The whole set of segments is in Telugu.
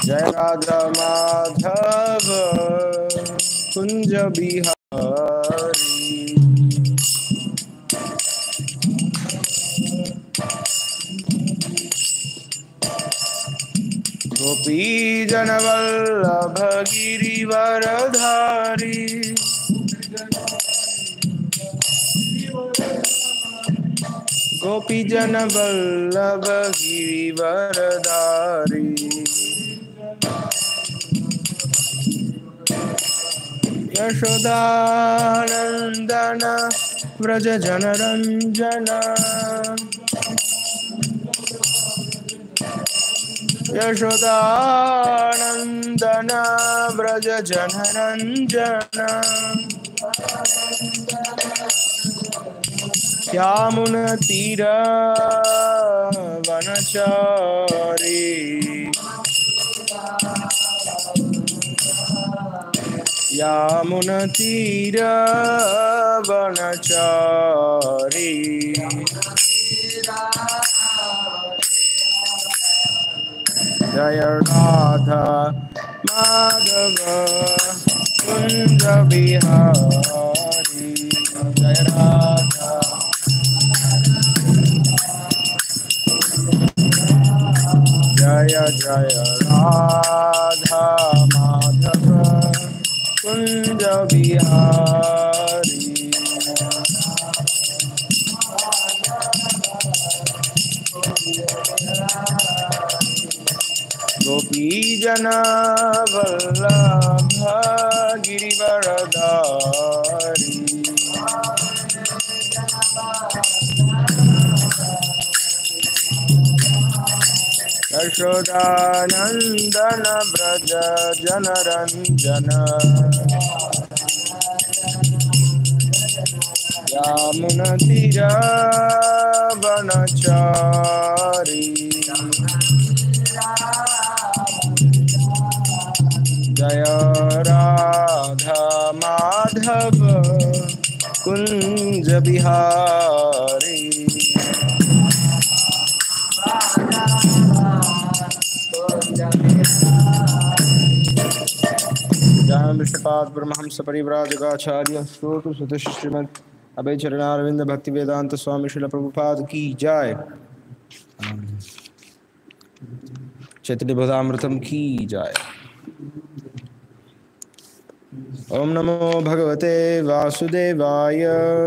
जय राधा माधव कुंज बिहारी गोपी जनवल्लभ गिरिवरधारी गोपी जनवल्लभ गिरिवरधारी यशोदानन्दन व्रज जनरञ्जन यशोदानन्दन व्रज जनरञ्जन श्यामुनतीर वनचारी यामुनतीर वनचारी जय राधा माधव कुंज बिहारी जय राधा जय जय राधा माधव कुंज बिहारी गोपी जन वल्लभ गिरिवरधारी यशोदानन्दन व्रज जनरञ्जन यामुनतीर वनचारी जय राधा माधव कुंज बिहारी जय विष्णुपाद परमहंस परिव्राजकाचार्य श्रोतु सतश श्रीमद अभय चरणारविंद भक्ति वेदांत स्वामी शिल प्रभुपाद की जय चैतन्य भदामृतम की जय ओम नमो भगवते वासुदेवाय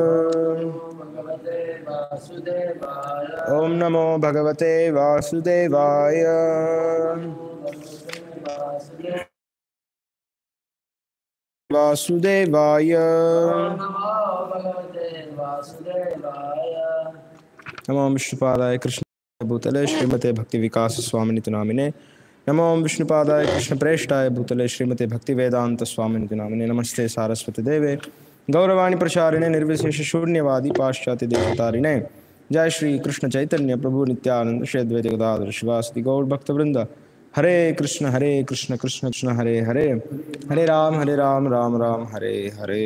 ओम नमो भगवते वासुदेवाय वासुदेवाय नमो विष्णुपादाय कृष्ण भूतले श्रीमते भक्ति विकास स्वामिनिति नामिने नमो विष्णुपादाय कृष्ण प्रेष्ठाय भूतले श्रीमते भक्ति वेदांत स्वामिनिति नामिने नमस्ते सारस्वती देवे गौरवाणी प्रचारिणे निर्विशेष शून्यवादी पाश्चात्य देवतारिणे जय श्री कृष्ण चैतन्य प्रभु नित्यानंद श्री अद्वैत गदाधर शिवासति गौर भक्त वृंद हरे कृष्ण हरे कृष्ण कृष्ण कृष्ण हरे हरे हरे राम हरे राम राम राम हरे हरे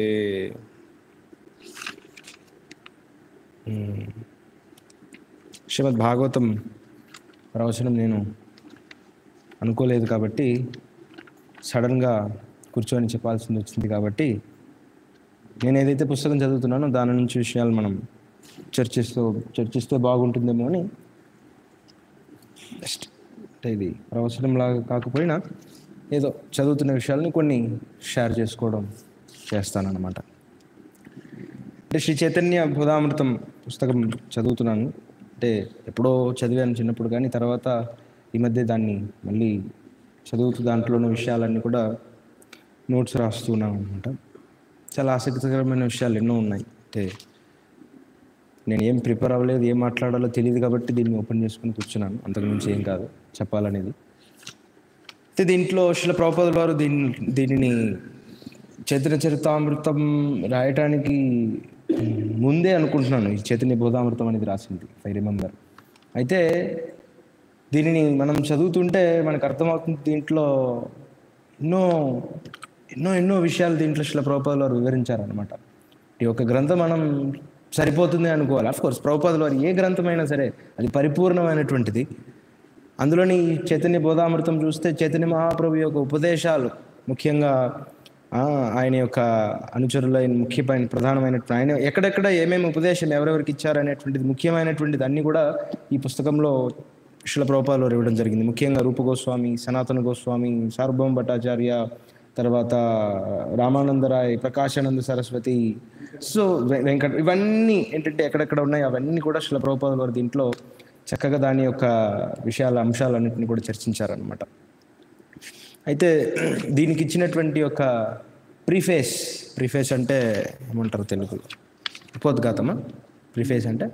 మ్మ్. శ్రీమద్ భాగవతం ప్రవచనం నేను అనుకోలేదు కాబట్టి సడన్గా కూర్చొని చెప్పాల్సింది వచ్చింది కాబట్టి నేను ఏదైతే పుస్తకం చదువుతున్నానో దాని నుంచి విషయాలు మనం చర్చిస్తూ చర్చిస్తే బాగుంటుందేమో అని జస్ట్ అంటే ఇది ప్రవచనం లాగా కాకపోయినా ఏదో చదువుతున్న విషయాలని కొన్ని షేర్ చేసుకోవడం చేస్తానన్నమాట అంటే శ్రీ చైతన్య బోధామృతం పుస్తకం చదువుతున్నాను అంటే ఎప్పుడో చదివాను చిన్నప్పుడు కానీ తర్వాత ఈ మధ్య దాన్ని మళ్ళీ చదువుతూ దాంట్లో ఉన్న విషయాలన్నీ కూడా నోట్స్ రాస్తున్నాను అనమాట చాలా ఆసక్తికరమైన విషయాలు ఎన్నో ఉన్నాయి అంటే నేను ఏం ప్రిపేర్ అవ్వలేదు ఏం మాట్లాడాలో తెలియదు కాబట్టి దీన్ని ఓపెన్ చేసుకుని కూర్చున్నాను అంతకుమించి ఏం కాదు చెప్పాలనేది అయితే దీంట్లో శిల ప్రభుపాదుల వారు దీన్ని దీనిని చైతన్య చరితామృతం రాయటానికి ముందే అనుకుంటున్నాను ఈ చైతన్య బోధామృతం అనేది రాసింది ఐ రిమెంబర్ అయితే దీనిని మనం చదువుతుంటే మనకు అర్థమవుతుంది దీంట్లో ఎన్నో ఎన్నో ఎన్నో విషయాలు దీంట్లో శిల ప్రభుపాదుల వారు వివరించారనమాట ఈ యొక్క గ్రంథం మనం సరిపోతుంది అనుకోవాలి అఫ్ కోర్స్ ప్రభుపాదుల వారు ఏ గ్రంథమైనా సరే అది పరిపూర్ణమైనటువంటిది అందులోని ఈ చైతన్య బోధామృతం చూస్తే చైతన్య మహాప్రభు యొక్క ఉపదేశాలు ముఖ్యంగా ఆ, ఆయన యొక్క అనుచరులైన ముఖ్యమైన ప్రధానమైనటువంటి ఆయన ఎక్కడెక్కడ ఏమేమి ఉపదేశం ఎవరెవరికి ఇచ్చారనేటువంటిది ముఖ్యమైనటువంటిది అన్నీ కూడా ఈ పుస్తకంలో శిల ప్రభుపాలు ఇవ్వడం జరిగింది ముఖ్యంగా రూప గోస్వామి సనాతన గోస్వామి సార్వభౌమ భట్టాచార్య తర్వాత రామానందరాయ్ ప్రకాశానంద సరస్వతి సో వె- వెంకట ఇవన్నీ ఏంటంటే ఎక్కడెక్కడ ఉన్నాయి అవన్నీ కూడా శిల ప్రభుపాదుల వారు దీంట్లో చక్కగా దాని యొక్క విషయాల అంశాలన్నింటినీ కూడా చర్చించారనమాట అయితే దీనికి ఇచ్చినటువంటి ఒక ప్రీఫేస్ ప్రీఫేస్ అంటే ఏమంటారు తెలుగులో ఉపోద్ఘాతమా ప్రీఫేస్ అంటే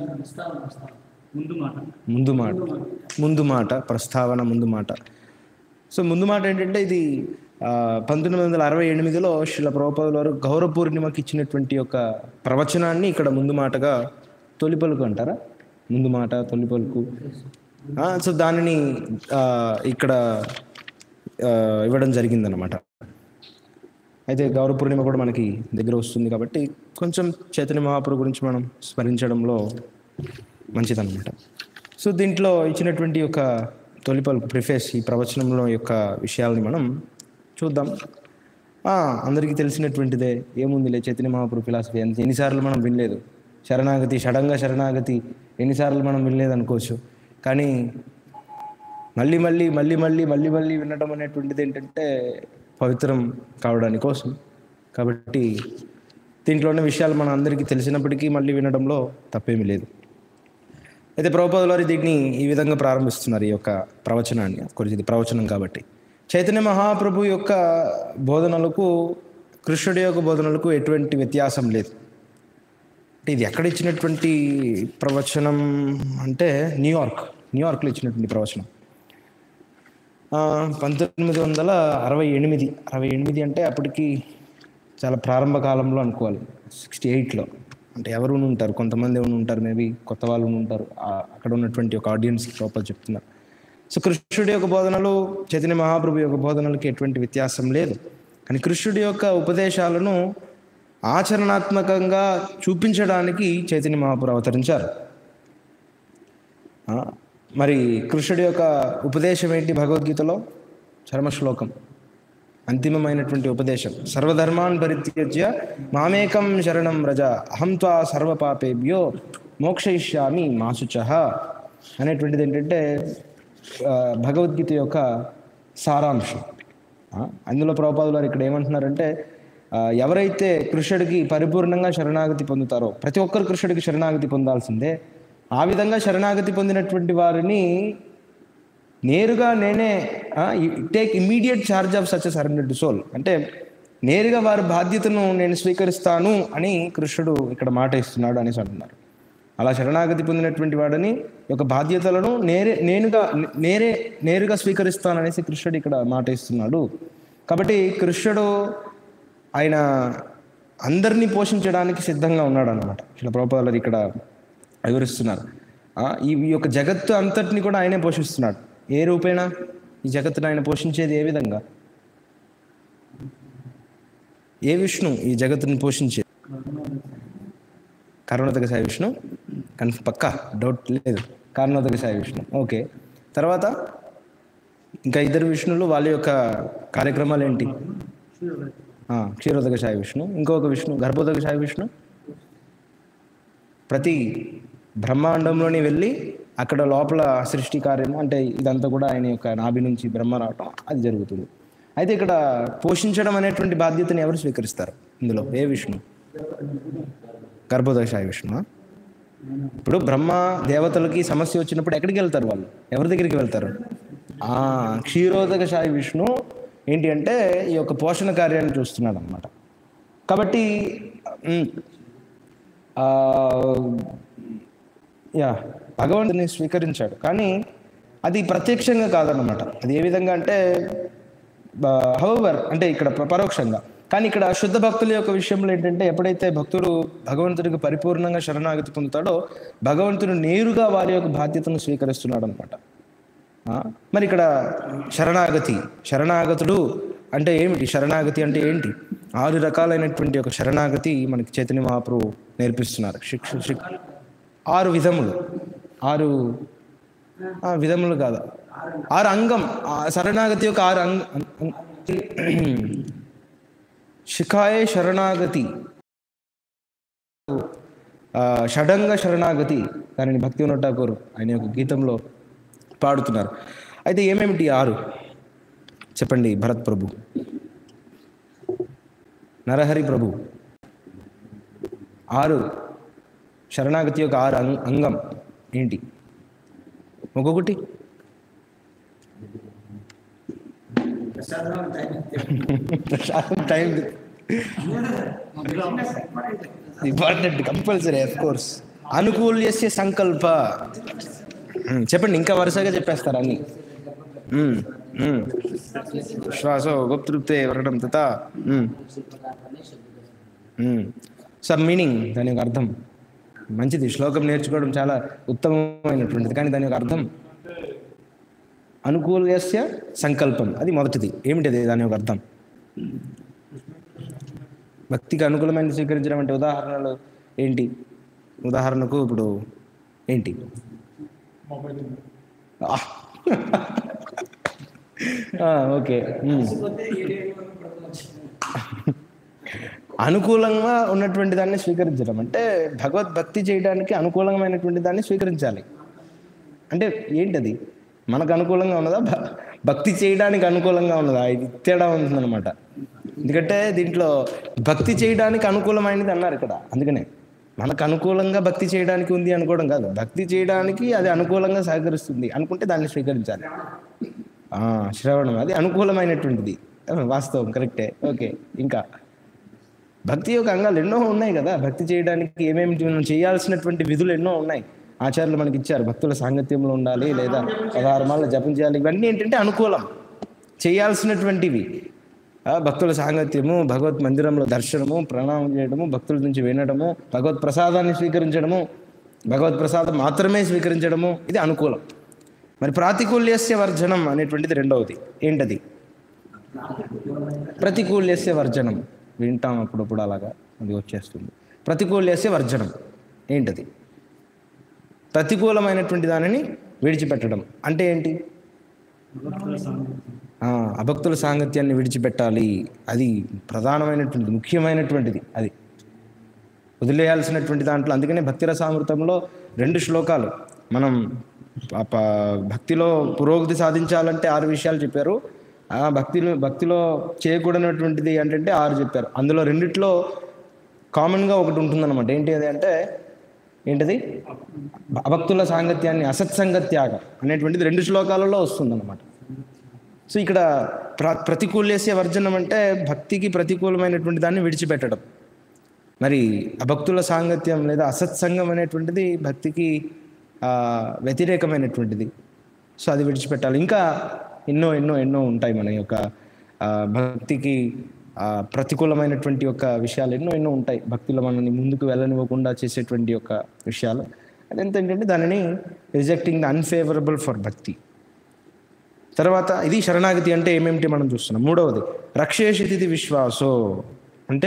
ముందు మాట ముందు మాట ముందు మాట ప్రస్తావన ముందు మాట సో ముందు మాట ఏంటంటే ఇది ఆ, పంతొమ్మిది వందల అరవై ఎనిమిదిలో శిల ప్రభుపాదుల వారు గౌరవ పూర్ణిమకి ఇచ్చినటువంటి ఒక ప్రవచనాన్ని ఇక్కడ ముందు మాటగా తొలి పలుకు అంటారా ముందు మాట తొలి పలుకు ఆ, సో దానిని ఆ, ఇక్కడ ఆ, ఇవ్వడం జరిగిందనమాట అయితే గౌరవ పూర్ణిమ కూడా మనకి దగ్గర వస్తుంది కాబట్టి కొంచెం చైతన్య మహాప్రభు గురించి మనం స్మరించడంలో మంచిదన్నమాట సో దీంట్లో ఇచ్చినటువంటి యొక్క తొలి పలుకు ప్రిఫేస్ ఈ ప్రవచనంలో యొక్క విషయాల్ని మనం చూద్దాం ఆ, అందరికీ తెలిసినటువంటిదే ఏముందిలే చైతన్య మహాప్రభు ఫిలాసఫీ ఎంత ఎన్నిసార్లు మనం వినలేదు శరణాగతి షడంగా శరణాగతి ఎన్నిసార్లు మనం వినలేదు అనుకోవచ్చు కానీ మళ్ళీ మళ్ళీ మళ్ళీ మళ్ళీ మళ్ళీ మళ్ళీ వినడం అనేటువంటిది ఏంటంటే పవిత్రం కావడానికి కోసం కాబట్టి దీంట్లోనే విషయాలు మన అందరికీ తెలిసినప్పటికీ మళ్ళీ వినడంలో తప్పేమీ లేదు అయితే ప్రభుపాదుల వారు దీన్ని ఈ విధంగా ప్రారంభిస్తున్నారు ఈ యొక్క ప్రవచనాన్ని కొంచెం ఇది ప్రవచనం కాబట్టి చైతన్య మహాప్రభు యొక్క బోధనలకు కృష్ణుడి యొక్క బోధనలకు ఎటువంటి వ్యత్యాసం లేదు అంటే ఇది ఎక్కడ ఇచ్చినటువంటి ప్రవచనం అంటే న్యూయార్క్ న్యూయార్క్లో ఇచ్చినటువంటి ప్రవచనం ఆ, పంతొమ్మిది వందల అరవై ఎనిమిది అరవై ఎనిమిది అంటే అప్పటికి చాలా ప్రారంభ కాలంలో అనుకోవాలి సిక్స్టీ ఎయిట్లో అంటే ఎవరు ఉంటారు కొంతమంది ఎవరు ఉంటారు మేబీ కొత్త వాళ్ళు ఉంటారు ఆ, అక్కడ ఉన్నటువంటి ఒక ఆడియన్స్ లోపల చెప్తున్నారు సో కృష్ణుడి యొక్క బోధనలు చైతన్య మహాప్రభు యొక్క బోధనలకి ఎటువంటి వ్యత్యాసం లేదు కానీ కృష్ణుడి యొక్క ఉపదేశాలను ఆచరణాత్మకంగా చూపించడానికి చైతన్య మహాప్రభు అవతరించారు ఆ, మరి కృష్ణుడి యొక్క ఉపదేశం ఏంటి భగవద్గీతలో చర్మ శ్లోకం అంతిమమైనటువంటి ఉపదేశం సర్వధర్మాన్ పరిత్యజ్య మామేకం శరణం రజ అహం త్వా సర్వపాపేభ్యో మోక్షయిష్యామి మాసుచ అనేటువంటిది ఏంటంటే ఆ, భగవద్గీత యొక్క సారాంశం ఆ, అందులో ప్రభుపాదులు వారు ఇక్కడ ఏమంటున్నారంటే ఆ, ఎవరైతే కృష్ణుడికి పరిపూర్ణంగా శరణాగతి పొందుతారో ప్రతి ఒక్కరు కృష్ణుడికి శరణాగతి పొందాల్సిందే ఆ విధంగా శరణాగతి పొందినటువంటి వారిని నేరుగా నేనే take immediate charge of such surrender to soul అంటే నేరుగా వారి బాధ్యతను నేను స్వీకరిస్తాను అని కృష్ణుడు ఇక్కడ మాట ఇస్తున్నాడు అనేసి అంటున్నారు అలా శరణాగతి పొందినటువంటి వాడిని యొక్క బాధ్యతలను నేరే నేనుగా నేరే నేరుగా స్వీకరిస్తాననేసి కృష్ణుడు ఇక్కడ మాట ఇస్తున్నాడు కాబట్టి కృష్ణుడు ఆయన అందరినీ పోషించడానికి సిద్ధంగా ఉన్నాడు అనమాట ఇలా ప్రభుపాదులు ఇక్కడ వివరిస్తున్నారు ఆ, ఈ ఈ యొక్క జగత్తు అంతటిని కూడా ఆయనే పోషిస్తున్నాడు ఏ రూపేణా ఈ జగత్తును ఆయన పోషించేది ఏ విధంగా ఏ విష్ణు ఈ జగత్తుని పోషించేది కరుణోదక సాయి విష్ణు కన్ఫ్ పక్కా డౌట్ లేదు కరుణోదక సాయి విష్ణు ఓకే తర్వాత ఇంకా ఇద్దరు విష్ణులు వాళ్ళ యొక్క కార్యక్రమాలు ఏంటి ఆ, క్షీరోదక సాయి విష్ణు ఇంకొక విష్ణు గర్భోదక సాయి విష్ణు ప్రతి బ్రహ్మాండంలోని వెళ్ళి అక్కడ లోపల సృష్టి కార్యము అంటే ఇదంతా కూడా ఆయన యొక్క నాభి నుంచి బ్రహ్మ రావటం అది జరుగుతుంది అయితే ఇక్కడ పోషించడం అనేటువంటి బాధ్యతని ఎవరు స్వీకరిస్తారు ఇందులో ఏ విష్ణు గర్భోదయ సాయి విష్ణు ఇప్పుడు బ్రహ్మ దేవతలకి సమస్య వచ్చినప్పుడు ఎక్కడికి వెళ్తారు వాళ్ళు ఎవరి దగ్గరికి వెళ్తారు ఆ క్షీరోదక సాయి విష్ణు ఏంటి అంటే ఈ యొక్క పోషణ కార్యాన్ని చూస్తున్నాడు అనమాట కాబట్టి ఉమ్, ఆ, యా భగవంతుని స్వీకరించాడు కానీ అది ప్రత్యక్షంగా కాదన్నమాట అది ఏ విధంగా అంటే హౌవర్ అంటే ఇక్కడ ప- పరోక్షంగా కానీ ఇక్కడ శుద్ధ భక్తుల యొక్క విషయంలో ఏంటంటే ఎప్పుడైతే భక్తుడు భగవంతుడికి పరిపూర్ణంగా శరణాగతి పొందుతాడో భగవంతుడు నేరుగా వారి యొక్క బాధ్యతను స్వీకరిస్తున్నాడు అనమాట మరి ఇక్కడ శరణాగతి శరణాగతుడు అంటే ఏమిటి శరణాగతి అంటే ఏంటి ఆరు రకాలైనటువంటి ఒక శరణాగతి మనకి చైతన్య మహాప్రభు నేర్పిస్తున్నారు శిక్ష శిక్ ఆరు విధములు ఆరు ఆ, విధములు కాదు ఆరు అంగం ఆ శరణాగతి యొక్క ఆరు అంగ అంగ- శిఖాయే శరణాగతి ఆ, షడంగ శరణాగతి దానిని భక్తి వినోద్ ఠాకూర్ ఆయన యొక్క గీతంలో పాడుతున్నారు అయితే ఏమేమిటి ఆరు చెప్పండి భరత్ ప్రభు నరహరి ప్రభు ఆరు శరణాగతి యొక్క ఆరు అంగ అంగం ఏంటి ఒక్కొక్కటి ప్రశాంతం time important compulsory of course అనుకూల్యస్య సంకల్ప ఉమ్, చెప్పండి ఇంకా వరుసగా చెప్పేస్తారు అన్ని ఉమ్, ఉమ్. శ్వాసో గుప్తృప్తే వరణం తత సబ్ మీనింగ్ దాని యొక్క అర్థం మంచిది శ్లోకం నేర్చుకోవడం చాలా ఉత్తమమైనటువంటిది కానీ దాని యొక్క అర్థం అనుకూల్యస్య సంకల్పం అది మొదటిది ఏమిటిది దాని యొక్క అర్థం భక్తికి అనుకూలమైన స్వీకరించడం అంటే ఉదాహరణలు ఏంటి ఉదాహరణకు ఇప్పుడు ఏంటి ఆ. ఆ, ఓకే ఉమ్. అనుకూలంగా ఉన్నటువంటి దాన్ని స్వీకరించడం అంటే భగవద్భక్తి చేయడానికి అనుకూలమైనటువంటి దాన్ని స్వీకరించాలి అంటే ఏంటది మనకు అనుకూలంగా ఉన్నదా భ- భక్తి చేయడానికి అనుకూలంగా ఉన్నదా ఇది తేడా ఉంటుందన్నమాట ఎందుకంటే దీంట్లో భక్తి చేయడానికి అనుకూలమైనది అన్నారు ఇక్కడ అందుకనే మనకు అనుకూలంగా భక్తి చేయడానికి ఉంది అనుకోవడం కాదు భక్తి చేయడానికి అది అనుకూలంగా సహకరిస్తుంది అనుకుంటే దాన్ని స్వీకరించాలి ఆ, శ్రవణం అది అనుకూలమైనటువంటిది ఆ, వాస్తవం కరెక్టే ఓకే ఇంకా భక్తి యొక్క అంగాలు ఎన్నో ఉన్నాయి కదా భక్తి చేయడానికి ఏమేమి మనం చేయాల్సినటువంటి విధులు ఎన్నో ఉన్నాయి ఆచార్యులు మనకి ఇచ్చారు భక్తుల సాంగత్యంలో ఉండాలి లేదా పదహారు మాల జపం చేయాలి ఇవన్నీ ఏంటంటే అనుకూలం చేయాల్సినటువంటివి ఆ, భక్తుల సాంగత్యము భగవత్ మందిరంలో దర్శనము ప్రణామం చేయడము భక్తుల నుంచి వినడము భగవత్ ప్రసాదాన్ని స్వీకరించడము భగవత్ ప్రసాదం మాత్రమే స్వీకరించడము ఇది అనుకూలం మరి ప్రాతికూల్యస్య వర్జనం అనేటువంటిది రెండవది ఏంటది ప్రతికూల్యస్య వర్జనం వింటాం అప్పుడప్పుడు అలాగా అది వచ్చేస్తుంది ప్రతికూల్యస్య వర్జనం ఏంటది ప్రతికూలమైనటువంటి దానిని విడిచిపెట్టడం అంటే ఏంటి ఆ, అభక్తుల సాంగత్యాన్ని విడిచిపెట్టాలి అది ప్రధానమైనటువంటిది ముఖ్యమైనటువంటిది అది వదిలేయాల్సినటువంటి దాంట్లో అందుకనే భక్తి రసామృతంలో రెండు శ్లోకాలు మనం ప- ప- భక్తిలో పురోగతి సాధించాలంటే ఆరు విషయాలు చెప్పారు ఆ భక్తిలో భక్తిలో చేయకూడనటువంటిది ఏంటంటే ఆరు చెప్పారు అందులో రెండిట్లో కామన్గా ఒకటి ఉంటుందన్నమాట ఏంటి అది అంటే ఏంటిది అభక్తుల సాంగత్యాన్ని అసత్సంగత్యాగ అనేటువంటిది రెండు శ్లోకాలలో వస్తుందన్నమాట సో ఇక్కడ ప్ర ప్రతికూల్యస్య వర్జనం అంటే భక్తికి ప్రతికూలమైనటువంటి దాన్ని విడిచిపెట్టడం మరి అభక్తుల సాంగత్యం లేదా అసత్సంగం అనేటువంటిది భక్తికి ఆ, వ్యతిరేకమైనటువంటిది సో అది విడిచిపెట్టాలి ఇంకా ఎన్నో ఎన్నో ఎన్నో ఉంటాయి మన యొక్క ఆ, భక్తికి ఆ, ప్రతికూలమైనటువంటి యొక్క విషయాలు ఎన్నో ఎన్నో ఉంటాయి భక్తిలో మనల్ని ముందుకు వెళ్ళనివ్వకుండా చేసేటువంటి యొక్క విషయాలు అదంతా ఏంటంటే దానిని రిజెక్టింగ్ ద అన్ఫేవరబుల్ ఫర్ భక్తి తర్వాత ఇది శరణాగతి అంటే ఏమేమిటి మనం చూస్తున్నాం మూడవది రక్షేషితి విశ్వాసో అంటే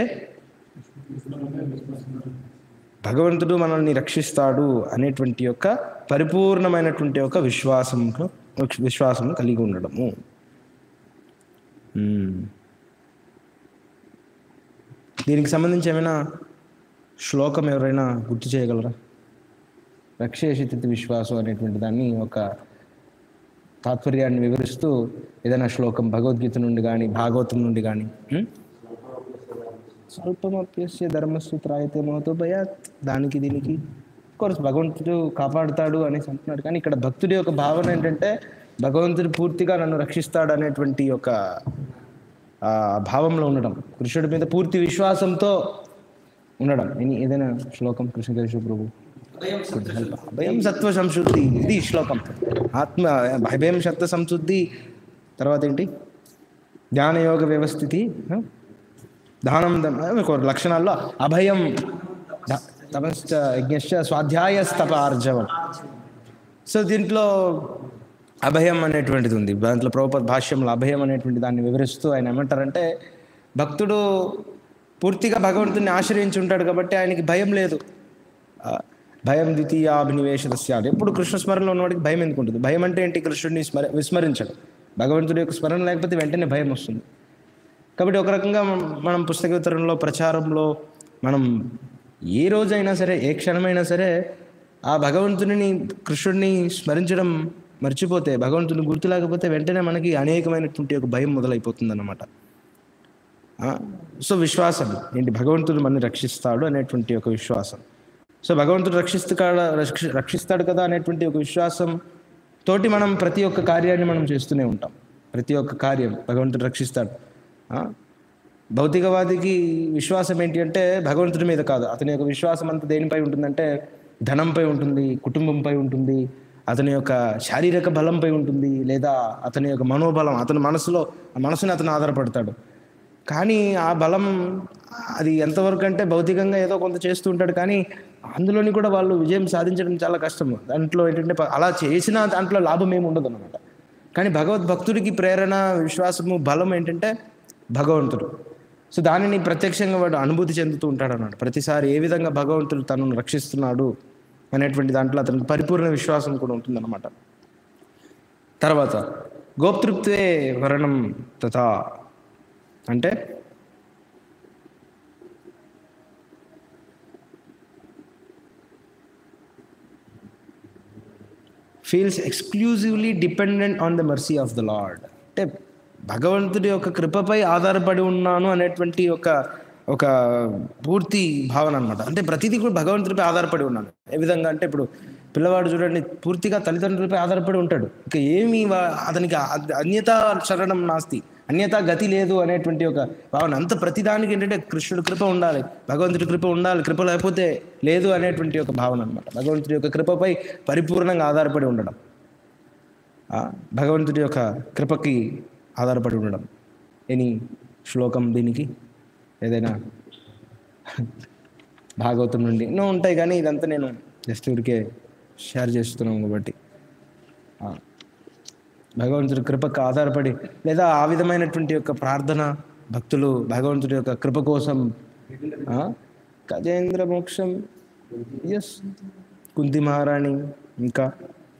భగవంతుడు మనల్ని రక్షిస్తాడు అనేటువంటి యొక్క పరిపూర్ణమైనటువంటి యొక్క విశ్వాసంలో విశ్వాసం కలిగి ఉండడము మ్మ్. దీనికి సంబంధించి ఏమైనా శ్లోకం ఎవరైనా గుర్తు చేయగలరా రక్షేషితి విశ్వాసం అనేటువంటి దాన్ని ఒక తాత్పర్యాన్ని వివరిస్తూ ఏదైనా శ్లోకం భగవద్గీత నుండి కానీ భాగవతం నుండి కానీ మ్మ్? స్వల్పమప్యస్య ధర్మసూత్రాయతే మోతో భయాత్ దానికి దీనికి కోర్స్ భగవంతుడు కాపాడుతాడు అనేసి అంటున్నాడు కానీ ఇక్కడ భక్తుడి యొక్క భావన ఏంటంటే భగవంతుడు పూర్తిగా నన్ను రక్షిస్తాడు అనేటువంటి ఒక ఆ, భావంలో ఉండడం కృష్ణుడి మీద పూర్తి విశ్వాసంతో ఉండడం ఎని- ఏదైనా శ్లోకం కృష్ణకేశ్వర ప్రభు భయం సత్వ సంశుద్ధి ఇది శ్లోకం ఆత్మ భయం సత్వ సంశుద్ధి తర్వాత ఏంటి ధ్యానయోగ వ్యవస్థితి ఆ? దానం దమ- ఒక లక్షణాల్లో అభయం ద- తపశ్చ యజ్ఞశ్చ స్వాధ్యాయస్తప ఆర్జవం సో దీంట్లో అభయం అనేటువంటిది ఉంది దాంట్లో ప్రభుపద భాష్యంలో అభయం అనేటువంటి దాన్ని వివరిస్తూ ఆయన ఏమంటారంటే భక్తుడు పూర్తిగా భగవంతుని ఆశ్రయించి ఉంటాడు కాబట్టి ఆయనకి భయం లేదు ఆ, భయం ద్వితీయాభినివేశ స్యాత్ ఎప్పుడు కృష్ణ స్మరణలో ఉన్నవాడికి భయం ఎందుకు ఉంటుంది భయం అంటే ఏంటి కృష్ణుడిని స్మర విస్మరించడం భగవంతుడి యొక్క స్మరణ లేకపోతే వెంటనే భయం వస్తుంది కాబట్టి ఒక రకంగా మనం- మనం పుస్తక వితరణలో ప్రచారంలో మనం ఏ రోజైనా సరే ఏ క్షణమైనా సరే ఆ భగవంతుడిని కృష్ణుడిని స్మరించడం మర్చిపోతే భగవంతుని గుర్తు లేకపోతే వెంటనే మనకి అనేకమైనటువంటి ఒక భయం మొదలైపోతుంది అన్నమాట సో విశ్వాసం ఏంటి భగవంతుడు మనని రక్షిస్తాడు అనేటువంటి ఒక విశ్వాసం సో భగవంతుడు రక్షిస్తాడు రక్షి- రక్షిస్తాడు కదా అనేటువంటి ఒక విశ్వాసం తోటి మనం ప్రతి ఒక్క కార్యాన్ని మనం చేస్తూనే ఉంటాం ప్రతి ఒక్క కార్యం భగవంతుడు రక్షిస్తాడు ఆ? భౌతికవాదికి విశ్వాసం ఏంటి అంటే భగవంతుడి మీద కాదు అతని యొక్క విశ్వాసం అంతా దేనిపై ఉంటుందంటే ధనంపై ఉంటుంది కుటుంబంపై ఉంటుంది అతని యొక్క శారీరక బలంపై ఉంటుంది లేదా అతని యొక్క మనోబలం అతని మనసులో ఆ మనసుని అతను ఆధారపడతాడు కానీ ఆ బలం అది ఎంతవరకు అంటే భౌతికంగా ఏదో కొంత చేస్తూ ఉంటాడు కానీ అందులోని కూడా వాళ్ళు విజయం సాధించడం చాలా కష్టం దాంట్లో ఏంటంటే ప- అలా చేసిన దాంట్లో లాభం ఏమి ఉండదు అనమాట కానీ భగవద్భక్తుడికి ప్రేరణ విశ్వాసము బలం ఏంటంటే భగవంతుడు సో దానిని ప్రత్యక్షంగా వాడు అనుభూతి చెందుతూ ఉంటాడు అన్నమాట ప్రతిసారి ఏ విధంగా భగవంతుడు తనను రక్షిస్తున్నాడు అనేటువంటి దాంట్లో అతనికి పరిపూర్ణ విశ్వాసం కూడా ఉంటుందన్నమాట తర్వాత గోప్తృప్తే వరణం తథా అంటే feels exclusively dependent on the mercy of the lord అంటే భగవంతుడి యొక్క కృపపై ఆధారపడి ఉన్నాను అనేటువంటి ఒక ఒక పూర్తి భావన అనమాట అంటే ప్రతిదీ కూడా భగవంతుడిపై ఆధారపడి ఉన్నాను ఏ విధంగా అంటే ఇప్పుడు పిల్లవాడు చూడండి పూర్తిగా తల్లిదండ్రులపై ఆధారపడి ఉంటాడు ఇక ఏమి వా- అతనికి అ- అన్యతా శరణం నాస్తి అన్యతా గతి లేదు అనేటువంటి ఒక భావన అంత ప్రతిదానికి ఏంటంటే కృష్ణుడి కృప ఉండాలి భగవంతుడి కృప ఉండాలి కృప లేకపోతే లేదు అనేటువంటి ఒక భావన అనమాట భగవంతుడి యొక్క కృపపై పరిపూర్ణంగా ఆధారపడి ఉండడం ఆ, భగవంతుడి యొక్క కృపకి ఆధారపడి ఉండడం ఎనీ శ్లోకం దీనికి ఏదైనా భాగవతం నుండి ఎన్నో ఉంటాయి కానీ ఇదంతా నేను జస్ట్ ఊరికే షేర్ చేస్తున్నాను కాబట్టి ఆ, భగవంతుడి కృపకు ఆధారపడి లేదా ఆ విధమైనటువంటి యొక్క ప్రార్థన భక్తులు భగవంతుడి యొక్క కృప కోసం ఆ, గజేంద్ర మోక్షం ఎస్ కుంతి మహారాణి ఇంకా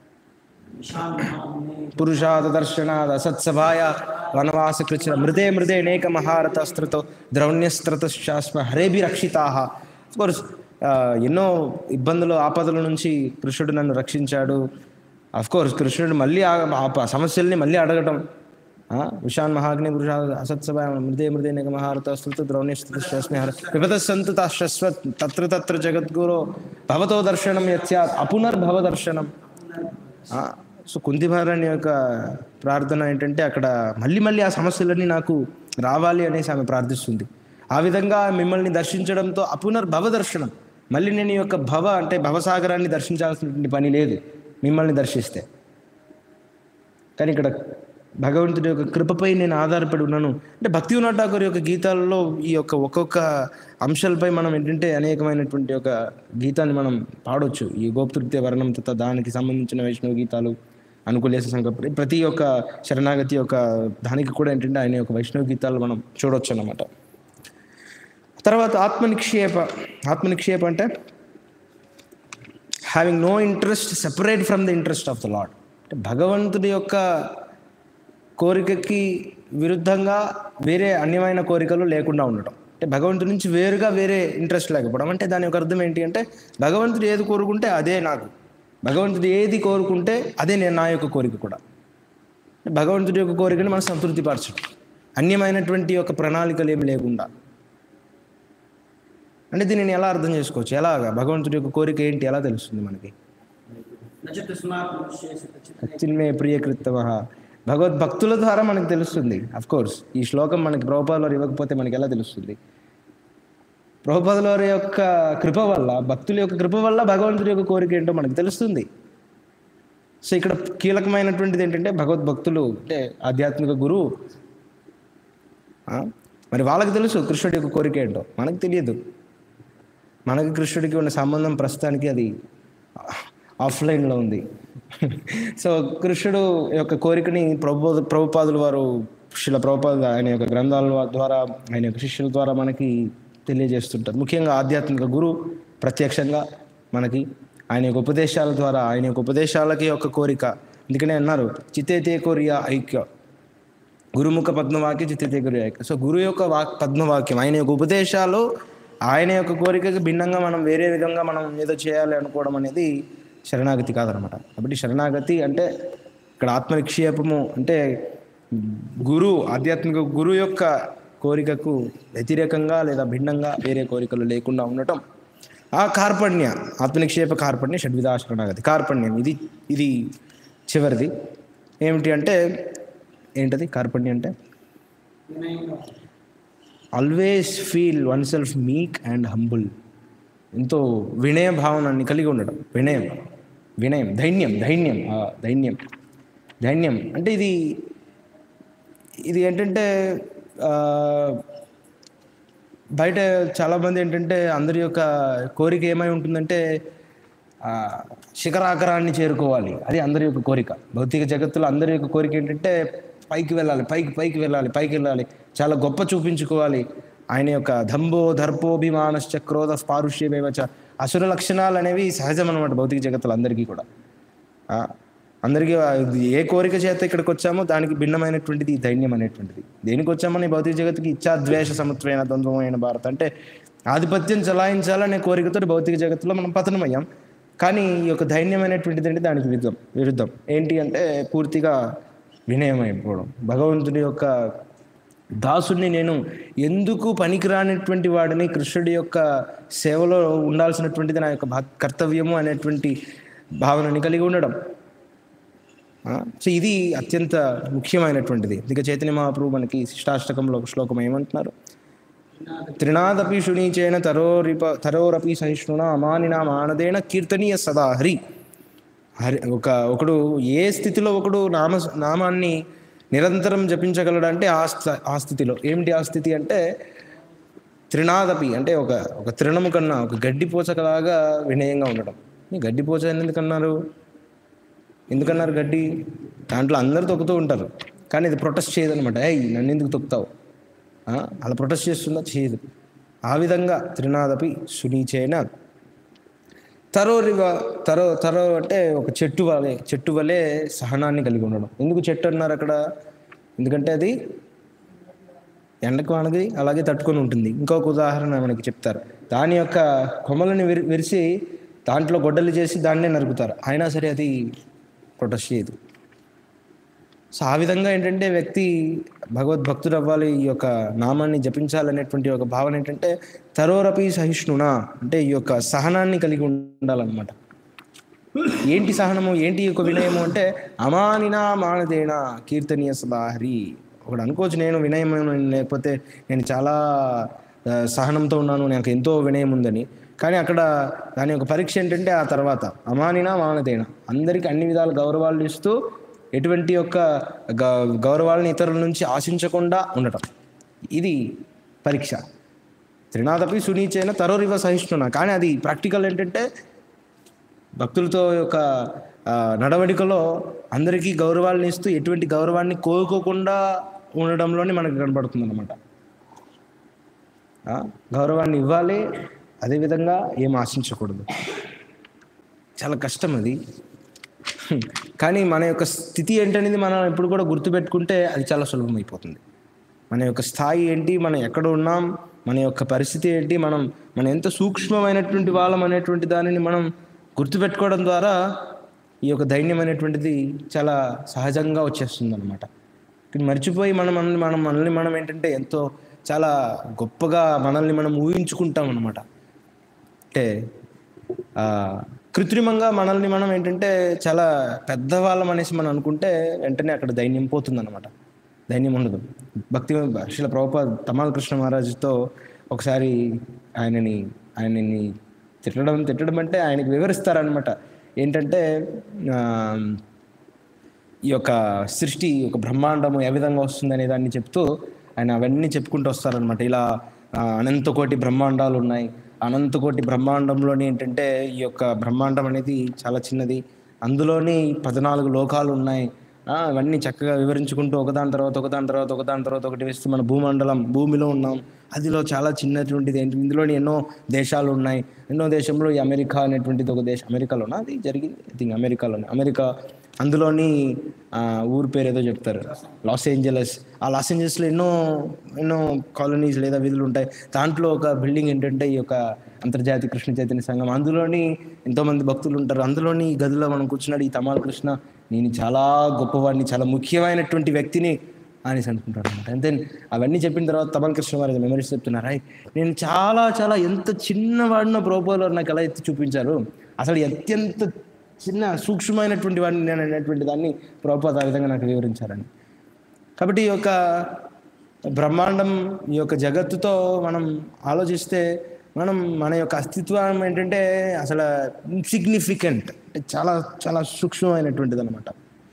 పురుషాద దర్శనాద సత్సభాయ వనవాస కృచ మృదే మృదే అనేక మహారథస్త్రతో ద్రౌణ్యస్త్రతశాస్మ హరేభి రక్షితా కోర్స్ ఎన్నో ఇబ్బందులు ఆపదల నుంచి కృష్ణుడు నన్ను రక్షించాడు అఫ్ కోర్స్ కృష్ణుడు మళ్ళీ ఆ ఆ ప- సమస్యల్ని మళ్ళీ అడగటం ఆ, విషాన్ మహాగ్ని పురుషా అసత్సభ మృదే మృదే అనేక మహారథస్త్రతో ద్రౌణ్యస్త్రతశాస్మి హర విపద సంతు తశ్వత్ తత్ర తత్ర జగద్గురో భవతో దర్శనం యత్స్యాత్ అపునర్భవ దర్శనం ఆ, సో కుంతి మహారాణి యొక్క ప్రార్థన ఏంటంటే అక్కడ మళ్ళీ మళ్ళీ ఆ సమస్యలన్నీ నాకు రావాలి అనేసి ఆమె ప్రార్థిస్తుంది ఆ విధంగా మిమ్మల్ని దర్శించడంతో అపునర్భవ దర్శనం మళ్ళీ నేను ఈ యొక్క భవ అంటే భవసాగరాన్ని దర్శించాల్సినటువంటి పని లేదు మిమ్మల్ని దర్శిస్తే కానీ ఇక్కడ భగవంతుడి యొక్క కృపపై నేను ఆధారపడి ఉన్నాను అంటే భక్తి ఠాకూర్ యొక్క గీతాలలో ఈ యొక్క ఒక్కొక్క అంశాలపై మనం ఏంటంటే అనేకమైనటువంటి ఒక గీతాన్ని మనం పాడొచ్చు ఈ గోప్తృత్య వర్ణం తత దానికి సంబంధించిన వైష్ణవ గీతాలు అనుకూలేశ సంకల్ప ప్రతి ఒక్క శరణాగతి యొక్క దానికి కూడా ఏంటంటే ఆయన యొక్క వైష్ణవ గీతాలు మనం చూడొచ్చు అన్నమాట తర్వాత ఆత్మనిక్షేప ఆత్మనిక్షేప అంటే having no interest separate from the interest of the lord అంటే భగవంతుడి యొక్క కోరికకి విరుద్ధంగా వేరే అన్యమైన కోరికలు లేకుండా ఉండటం అంటే భగవంతుడి నుంచి వేరుగా వేరే ఇంట్రెస్ట్ లేకపోవడం అంటే దాని యొక్క అర్థం ఏంటి అంటే భగవంతుడు ఏది కోరుకుంటే అదే నాకు భగవంతుడు ఏది కోరుకుంటే అదే నేను నా యొక్క కోరిక కూడా అంటే భగవంతుడి యొక్క కోరికని మనం సంతృప్తిపరచడం అన్యమైనటువంటి యొక్క ప్రణాళికలు ఏమి లేకుండా అంటే దీనిని ఎలా అర్థం చేసుకోవచ్చు ఎలాగా భగవంతుడి యొక్క కోరిక ఏంటి ఎలా తెలుస్తుంది మనకి చిన్మే ప్రియకృత్తమ భగవద్భక్తుల ద్వారా మనకు తెలుస్తుంది అఫ్ కోర్స్ ఈ శ్లోకం మనకి ప్రభుపాదుల వారు ఇవ్వకపోతే మనకి ఎలా తెలుస్తుంది ప్రభుపాదుల వారి యొక్క కృప వల్ల భక్తుల యొక్క కృప వల్ల భగవంతుడి యొక్క కోరిక ఏంటో మనకు తెలుస్తుంది సో ఇక్కడ కీలకమైనటువంటిది ఏంటంటే భగవద్భక్తులు అంటే ఆధ్యాత్మిక గురువు ఆ? మరి వాళ్ళకి తెలుసు కృష్ణుడి యొక్క కోరిక ఏంటో మనకు తెలియదు మనకి కృష్ణుడికి ఉన్న సంబంధం ప్రస్తుతానికి అది ఆఫ్లైన్లో ఉంది సో కృష్ణుడు యొక్క కోరికని ప్రభు ప్రభుపాదుల వారు శిల ప్రభుపాద ఆయన యొక్క గ్రంథాల ద్వారా ఆయన యొక్క శిష్యుల ద్వారా మనకి తెలియజేస్తుంటారు ముఖ్యంగా ఆధ్యాత్మిక గురు ప్రత్యక్షంగా మనకి ఆయన యొక్క ఉపదేశాల ద్వారా ఆయన యొక్క ఉపదేశాలకి ఒక కోరిక అందుకనే అన్నారు చిత్తేతే కోరియా ఐక్య గురుముఖ పద్మవాక్య చిత్తేతే గురు ఐక్య సో గురు యొక్క వాక్ పద్మవాక్యం ఆయన యొక్క ఉపదేశాలు ఆయన యొక్క కోరికకి భిన్నంగా మనం వేరే విధంగా మనం ఏదో చేయాలి అనుకోవడం అనేది శరణాగతి కాదనమాట కాబట్టి శరణాగతి అంటే ఇక్కడ ఆత్మనిక్షేపము అంటే గురు ఆధ్యాత్మిక గురు యొక్క కోరికకు వ్యతిరేకంగా లేదా భిన్నంగా వేరే కోరికలు లేకుండా ఉండటం ఆ కార్పణ్య ఆత్మనిక్షేప కార్పణ్య షడ్విధా శరణాగతి కార్పణ్యం ఇది ఇది చివరిది ఏమిటి అంటే ఏంటది కార్పణ్యం అంటే always feel oneself meek and humble ఎంతో వినయ భావనాన్ని కలిగి ఉండడం వినయం వినయం ధైన్యం ధైన్యం ఆ, ధైన్యం ధైన్యం అంటే ఇది ఇది ఏంటంటే ఆ, బయట చాలామంది ఏంటంటే అందరి యొక్క కోరిక ఏమై ఉంటుందంటే ఆ, శిఖరాకరాన్ని చేరుకోవాలి అది అందరి యొక్క కోరిక భౌతిక జగత్తులో అందరి యొక్క కోరిక ఏంటంటే పైకి వెళ్ళాలి పైకి పైకి వెళ్ళాలి పైకి వెళ్ళాలి చాలా గొప్ప చూపించుకోవాలి ఆయన యొక్క దంభో దర్పోభిమానశ్చ క్రోధ పారుష్యమేవచ అసుర లక్షణాలు అనేవి సహజం అనమాట భౌతిక జగత్తులో అందరికీ కూడా ఆ, అందరికీ ఆ, ఇది ఏ కోరిక చేత ఇక్కడికి వచ్చామో దానికి భిన్నమైనటువంటిది ఈ ధైన్యం అనేటువంటిది దేనికి వచ్చామని భౌతిక జగత్తుకి ఇచ్చా ద్వేష సమత్వమైన ద్వంద్వమైన భారత్ అంటే ఆధిపత్యం చలాయించాలనే కోరికతో భౌతిక జగత్తులో మనం పతనమయ్యాం కానీ ఈ యొక్క ధైన్యం అనేటువంటిది అంటే దానికి విరుద్ధం విరుద్ధం ఏంటి అంటే పూర్తిగా వినయం అయిపోవడం భగవంతుడి యొక్క దాసుడిని నేను ఎందుకు పనికిరానటువంటి వాడిని కృష్ణుడి యొక్క సేవలో ఉండాల్సినటువంటిది నా యొక్క భా- కర్తవ్యము అనేటువంటి భావనని కలిగి ఉండడం ఆ, సో ఇది అత్యంత ముఖ్యమైనటువంటిది ఇక చైతన్య మహాప్రభు మనకి శిష్టాష్టకంలో ఒక శ్లోకం ఏమంటున్నారు త్రినాదపి శునీచేన తరోరిప తరోరపి సహిష్ణున అమానినా మానదేన కీర్తనీయ సదా హరి హరి ఒక ఒకడు ఏ స్థితిలో ఒకడు నామ నామాన్ని నిరంతరం జపించగలడంటే ఆ స్థ- ఆ స్థితిలో ఏమిటి ఆ స్థితి అంటే త్రినాదపి అంటే ఒక ఒక తృణము కన్నా ఒక గడ్డిపోచకలాగా వినయంగా ఉండడం ఈ గడ్డిపోచ అని ఎందుకన్నారు ఎందుకన్నారు గడ్డి దాంట్లో అందరూ తొక్కుతూ ఉంటారు కానీ ఇది ప్రొటెస్ట్ చేయదనమాట ఏయ్ నన్ను ఎందుకు తొక్కుతావు ఆ, అలా ప్రొటెస్ట్ చేస్తుందా చేయదు ఆ విధంగా త్రినాదపి సునీచేన తరోరివ తరో తరో అంటే ఒక చెట్టు వలె చెట్టు వలె సహనాన్ని కలిగి ఉండడం ఎందుకు చెట్టు అన్నారు అక్కడ ఎందుకంటే అది ఎండకు వానది అలాగే తట్టుకొని ఉంటుంది ఇంకొక ఉదాహరణ మనకి చెప్తారు దాని యొక్క కొమ్మలని విరి విరిసి దాంట్లో గొడ్డలు చేసి దాన్నే నరుకుతారు అయినా సరే అది ప్రొటెస్ట్ చేయదు సో ఆ విధంగా ఏంటంటే వ్యక్తి భగవద్భక్తుడు అవ్వాలి ఈ యొక్క నామాన్ని జపించాలనేటువంటి ఒక భావన ఏంటంటే తరోరపి సహిష్ణునా అంటే ఈ యొక్క సహనాన్ని కలిగి ఉండాలన్నమాట ఏంటి సహనము ఏంటి ఈ యొక్క వినయము అంటే అమానినా మానదేనా కీర్తనీయ సదాహరి ఒకడు అనుకోవచ్చు నేను వినయం లేకపోతే నేను చాలా ఆ, సహనంతో ఉన్నాను నాకు ఎంతో వినయం ఉందని కానీ అక్కడ దాని యొక్క పరీక్ష ఏంటంటే ఆ తర్వాత అమానినా మానదేన అందరికీ అన్ని విధాల గౌరవాలు ఇస్తూ ఎటువంటి యొక్క గ- గౌరవాలను ఇతరుల నుంచి ఆశించకుండా ఉండటం ఇది పరీక్ష త్రినాథపి సునీచైన తరోరివ సహిష్ణున కానీ అది ప్రాక్టికల్ ఏంటంటే భక్తులతో యొక్క ఆ, నడవడికలో అందరికీ గౌరవాలను ఇస్తూ ఎటువంటి గౌరవాన్ని కోరుకోకుండా ఉండడంలోనే మనకు కనబడుతుంది అనమాట గౌరవాన్ని ఇవ్వాలి అదేవిధంగా ఏం ఆశించకూడదు చాలా కష్టం అది హ్మ్. కానీ మన యొక్క స్థితి ఏంటనేది మనం ఎప్పుడు కూడా గుర్తుపెట్టుకుంటే అది చాలా సులభం అయిపోతుంది మన యొక్క స్థాయి ఏంటి మనం ఎక్కడ ఉన్నాం మన యొక్క పరిస్థితి ఏంటి మనం మనం ఎంత సూక్ష్మమైనటువంటి వాళ్ళం అనేటువంటి దానిని మనం గుర్తుపెట్టుకోవడం ద్వారా ఈ యొక్క ధైర్యం అనేటువంటిది చాలా సహజంగా వచ్చేస్తుంది అనమాట మర్చిపోయి మనం మనల్ని మనం మనల్ని మనం ఏంటంటే ఎంతో చాలా గొప్పగా మనల్ని మనం ఊహించుకుంటాం అనమాట అంటే ఆ, కృత్రిమంగా మనల్ని మనం ఏంటంటే చాలా పెద్దవాళ్ళం అనేసి మనం అనుకుంటే వెంటనే అక్కడ దైన్యం పోతుంది అనమాట దైన్యం ఉండదు భక్తి శిల ప్రభుపా తమాల్ కృష్ణ మహారాజుతో ఒకసారి ఆయనని ఆయనని తిట్టడం తిట్టడం అంటే ఆయనకి వివరిస్తారనమాట ఏంటంటే ఆ, ఈ యొక్క సృష్టి ఒక బ్రహ్మాండము ఏ విధంగా వస్తుంది అనే దాన్ని చెప్తూ ఆయన అవన్నీ చెప్పుకుంటూ వస్తారనమాట ఇలా ఆ, అనంత కోటి బ్రహ్మాండాలు ఉన్నాయి అనంత కోటి బ్రహ్మాండంలోని ఏంటంటే ఈ యొక్క బ్రహ్మాండం అనేది చాలా చిన్నది అందులోని పద్నాలుగు లోకాలు ఉన్నాయి ఆ, అవన్నీ చక్కగా వివరించుకుంటూ ఒకదాని తర్వాత ఒకదాని తర్వాత ఒకదాని తర్వాత ఒకటి వేస్తూ మన భూమండలం భూమిలో ఉన్నాం అదిలో చాలా చిన్నటువంటిది ఏంటి ఇందులోని ఎన్నో దేశాలు ఉన్నాయి ఎన్నో దేశంలో ఈ అమెరికా అనేటువంటిది ఒక దేశం అమెరికాలోనా అది జరిగింది ఐ థింక్ అమెరికాలోనే అమెరికా అందులోని ఆ, ఊరు పేరు ఏదో చెప్తారు లాస్ ఏంజలస్ ఆ లాస్ ఏంజలస్లో ఎన్నో ఎన్నో కాలనీస్ లేదా వీధులు ఉంటాయి దాంట్లో ఒక బిల్డింగ్ ఏంటంటే ఈ యొక్క అంతర్జాతీయ కృష్ణ చైతన్య సంఘం అందులోని ఎంతోమంది భక్తులు ఉంటారు అందులోని ఈ గదిలో మనం కూర్చున్నాడు ఈ తమాల కృష్ణ నేను చాలా గొప్పవాడిని చాలా ముఖ్యమైనటువంటి వ్యక్తిని అనేసి అనుకుంటారు అనమాట అంతే అవన్నీ చెప్పిన తర్వాత తమల్ కృష్ణ వారి మెమరీస్ చెప్తున్నారు "అయ్, నేను చాలా చాలా ఎంత చిన్నవాడినో ప్రోపోలో నాకు ఎలా ఎత్తి చూపించారు అసలు అత్యంత చిన్న సూక్ష్మమైనటువంటి వాడిని నేను అనేటువంటి దాన్ని ప్రభుపాద ఆ విధంగా నాకు వివరించారని కాబట్టి ఈ యొక్క బ్రహ్మాండం ఈ యొక్క జగత్తుతో మనం ఆలోచిస్తే మనం మన యొక్క అస్తిత్వం ఏంటంటే అసలు ఇన్సిగ్నిఫికెంట్ అంటే చాలా చాలా సూక్ష్మమైనటువంటిది అనమాట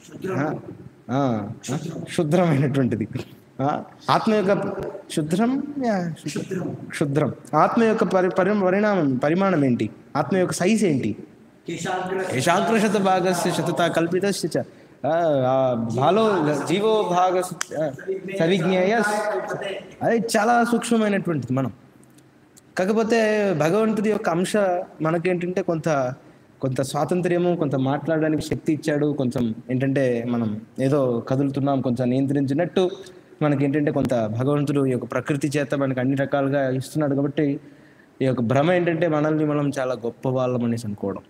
శుద్రమైనటువంటిది ఆ, ఆత్మ యొక్క శుద్రం యా, శుద్రం. క్షుద్రం ఆత్మ యొక్క పరి పరి పరిణామం పరిమాణం ఏంటి ఆత్మ యొక్క సైజ్ ఏంటి యశాగ్రశత భాగస్య శతత కల్పితస్య చ ఆ, ఆ భాలో జీవో భాగ సవిజ్ఞేయ అది చాలా సూక్ష్మమైనటువంటిది మనం కాకపోతే భగవంతుడి యొక్క అంశ మనకేంటంటే కొంత కొంత స్వాతంత్ర్యము కొంత మాట్లాడడానికి శక్తి ఇచ్చాడు కొంచెం ఏంటంటే మనం ఏదో కదులుతున్నాం కొంచెం నియంత్రించినట్టు మనకి ఏంటంటే కొంత భగవంతుడు ఈ యొక్క ప్రకృతి చేత మనకి అన్ని రకాలుగా ఇస్తున్నాడు కాబట్టి ఈ యొక్క భ్రమ ఏంటంటే మనల్ని మనం చాలా గొప్ప వాళ్ళం అనేసి అనుకోవడం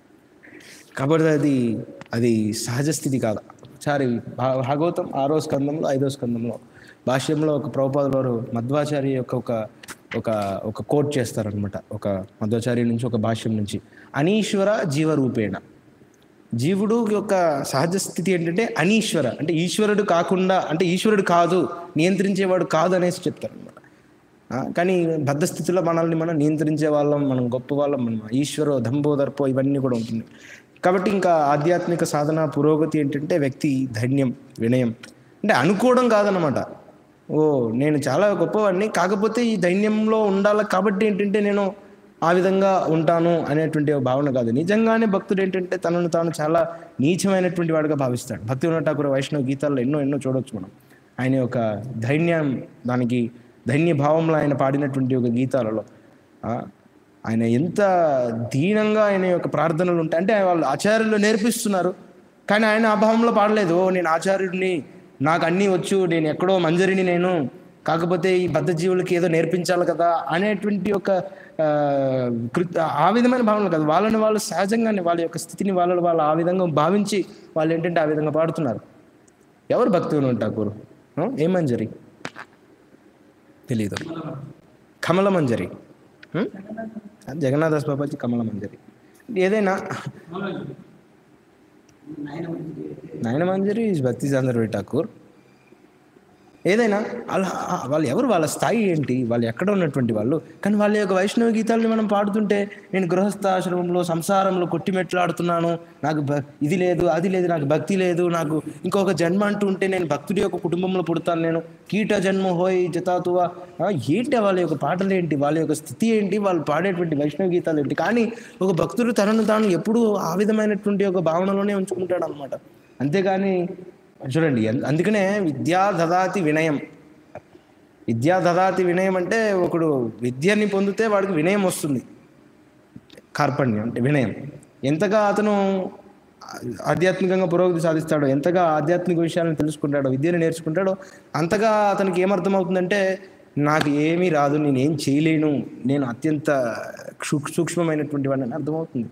కాబట్టి అది అది సహజ స్థితి కాదు ఒకసారి భా- భాగవతం ఆరో స్కందంలో ఐదో స్కందంలో భాష్యంలో ఒక ప్రభుపాద వారు మధ్వాచార్య యొక్క ఒక ఒక ఒక కోట్ చేస్తారనమాట ఒక మధ్వాచార్య నుంచి ఒక భాష్యం నుంచి అనీశ్వర జీవరూపేణ జీవుడు యొక్క సహజ స్థితి ఏంటంటే అనీశ్వర అంటే ఈశ్వరుడు కాకుండా అంటే ఈశ్వరుడు కాదు నియంత్రించేవాడు కాదు అనేసి చెప్తారనమాట ఆ, కానీ బద్ధ స్థితిలో మనల్ని మనం నియంత్రించే వాళ్ళం మనం గొప్ప వాళ్ళం మనం ఈశ్వరో దంభోదర్పో ఇవన్నీ కూడా ఉంటుంది కాబట్టి ఇంకా ఆధ్యాత్మిక సాధన పురోగతి ఏంటంటే వ్యక్తి ధైర్యం వినయం అంటే అనుకోవడం కాదనమాట ఓ నేను చాలా గొప్పవాడిని కాకపోతే ఈ దైన్యంలో ఉండాలి కాబట్టి ఏంటంటే నేను ఆ విధంగా ఉంటాను అనేటువంటి ఒక భావన కాదు నిజంగానే భక్తుడు ఏంటంటే తనను తాను చాలా నీచమైనటువంటి వాడిగా భావిస్తాడు భక్తి ఉన్న ఠాకూర్ వైష్ణవ గీతాల్లో ఎన్నో ఎన్నో చూడొచ్చు మనం ఆయన యొక్క ధైర్యం దానికి ధైన్య భావంలో ఆయన పాడినటువంటి ఒక గీతాలలో ఆ, ఆయన ఎంత దీనంగా ఆయన యొక్క ప్రార్థనలు ఉంటాయి అంటే వాళ్ళు ఆచార్యులు నేర్పిస్తున్నారు కానీ ఆయన ఆ భావంలో పాడలేదు ఓ నేను ఆచార్యుడిని నాకు అన్నీ వచ్చు నేను ఎక్కడో మంజరిని నేను కాకపోతే ఈ బద్ధ జీవులకి ఏదో నేర్పించాలి కదా అనేటువంటి ఒక ఆ, కృత ఆ విధమైన భావనలు కాదు వాళ్ళని వాళ్ళు సహజంగానే వాళ్ళ యొక్క స్థితిని వాళ్ళని వాళ్ళు ఆ విధంగా భావించి వాళ్ళు ఏంటంటే ఆ విధంగా పాడుతున్నారు ఎవరు భక్తి ఠాకూర్ ఆ? ఏ మంజరి తెలీదు కమల మంజరి హ్మ్? జగన్నాథాస్ బాబాజీ కమల మంజరి ఏదైనా నాయన మంజరి ఈజ్ భక్తి చంద్రవి ఠాకూర్ ఏదైనా అలా వాళ్ళు ఎవరు వాళ్ళ స్థాయి ఏంటి వాళ్ళు ఎక్కడ ఉన్నటువంటి వాళ్ళు కానీ వాళ్ళ యొక్క వైష్ణవ గీతాలని మనం పాడుతుంటే నేను గృహస్థాశ్రమంలో సంసారంలో కొట్టిమెట్లాడుతున్నాను నాకు భ ఇది లేదు అది లేదు నాకు భక్తి లేదు నాకు ఇంకొక జన్మ అంటూ ఉంటే నేను భక్తుడి యొక్క కుటుంబంలో పుడతాను నేను కీట జన్మ హోయ్ జతాతువా ఆ, ఏంటి వాళ్ళ యొక్క పాటలు ఏంటి వాళ్ళ యొక్క స్థితి ఏంటి వాళ్ళు పాడేటువంటి వైష్ణవ గీతాలు ఏంటి కానీ ఒక భక్తుడు తనను తాను ఎప్పుడూ ఆ విధమైనటువంటి ఒక భావనలోనే ఉంచుకుంటాడు అనమాట అంతేగాని చూడండి అం- అందుకనే విద్యా దదాతి వినయం విద్యా దదాతి వినయం అంటే ఒకడు విద్యని పొందితే వాడికి వినయం వస్తుంది కార్పణ్యం అంటే వినయం ఎంతగా అతను ఆధ్యాత్మికంగా పురోగతి సాధిస్తాడో ఎంతగా ఆధ్యాత్మిక విషయాలను తెలుసుకుంటాడో విద్యను నేర్చుకుంటాడో అంతగా అతనికి ఏమర్థమవుతుందంటే నాకు ఏమీ రాదు నేను ఏం చేయలేను నేను అత్యంత సూక్ సూక్ష్మమైనటువంటి వాడిని అని అర్థమవుతుంది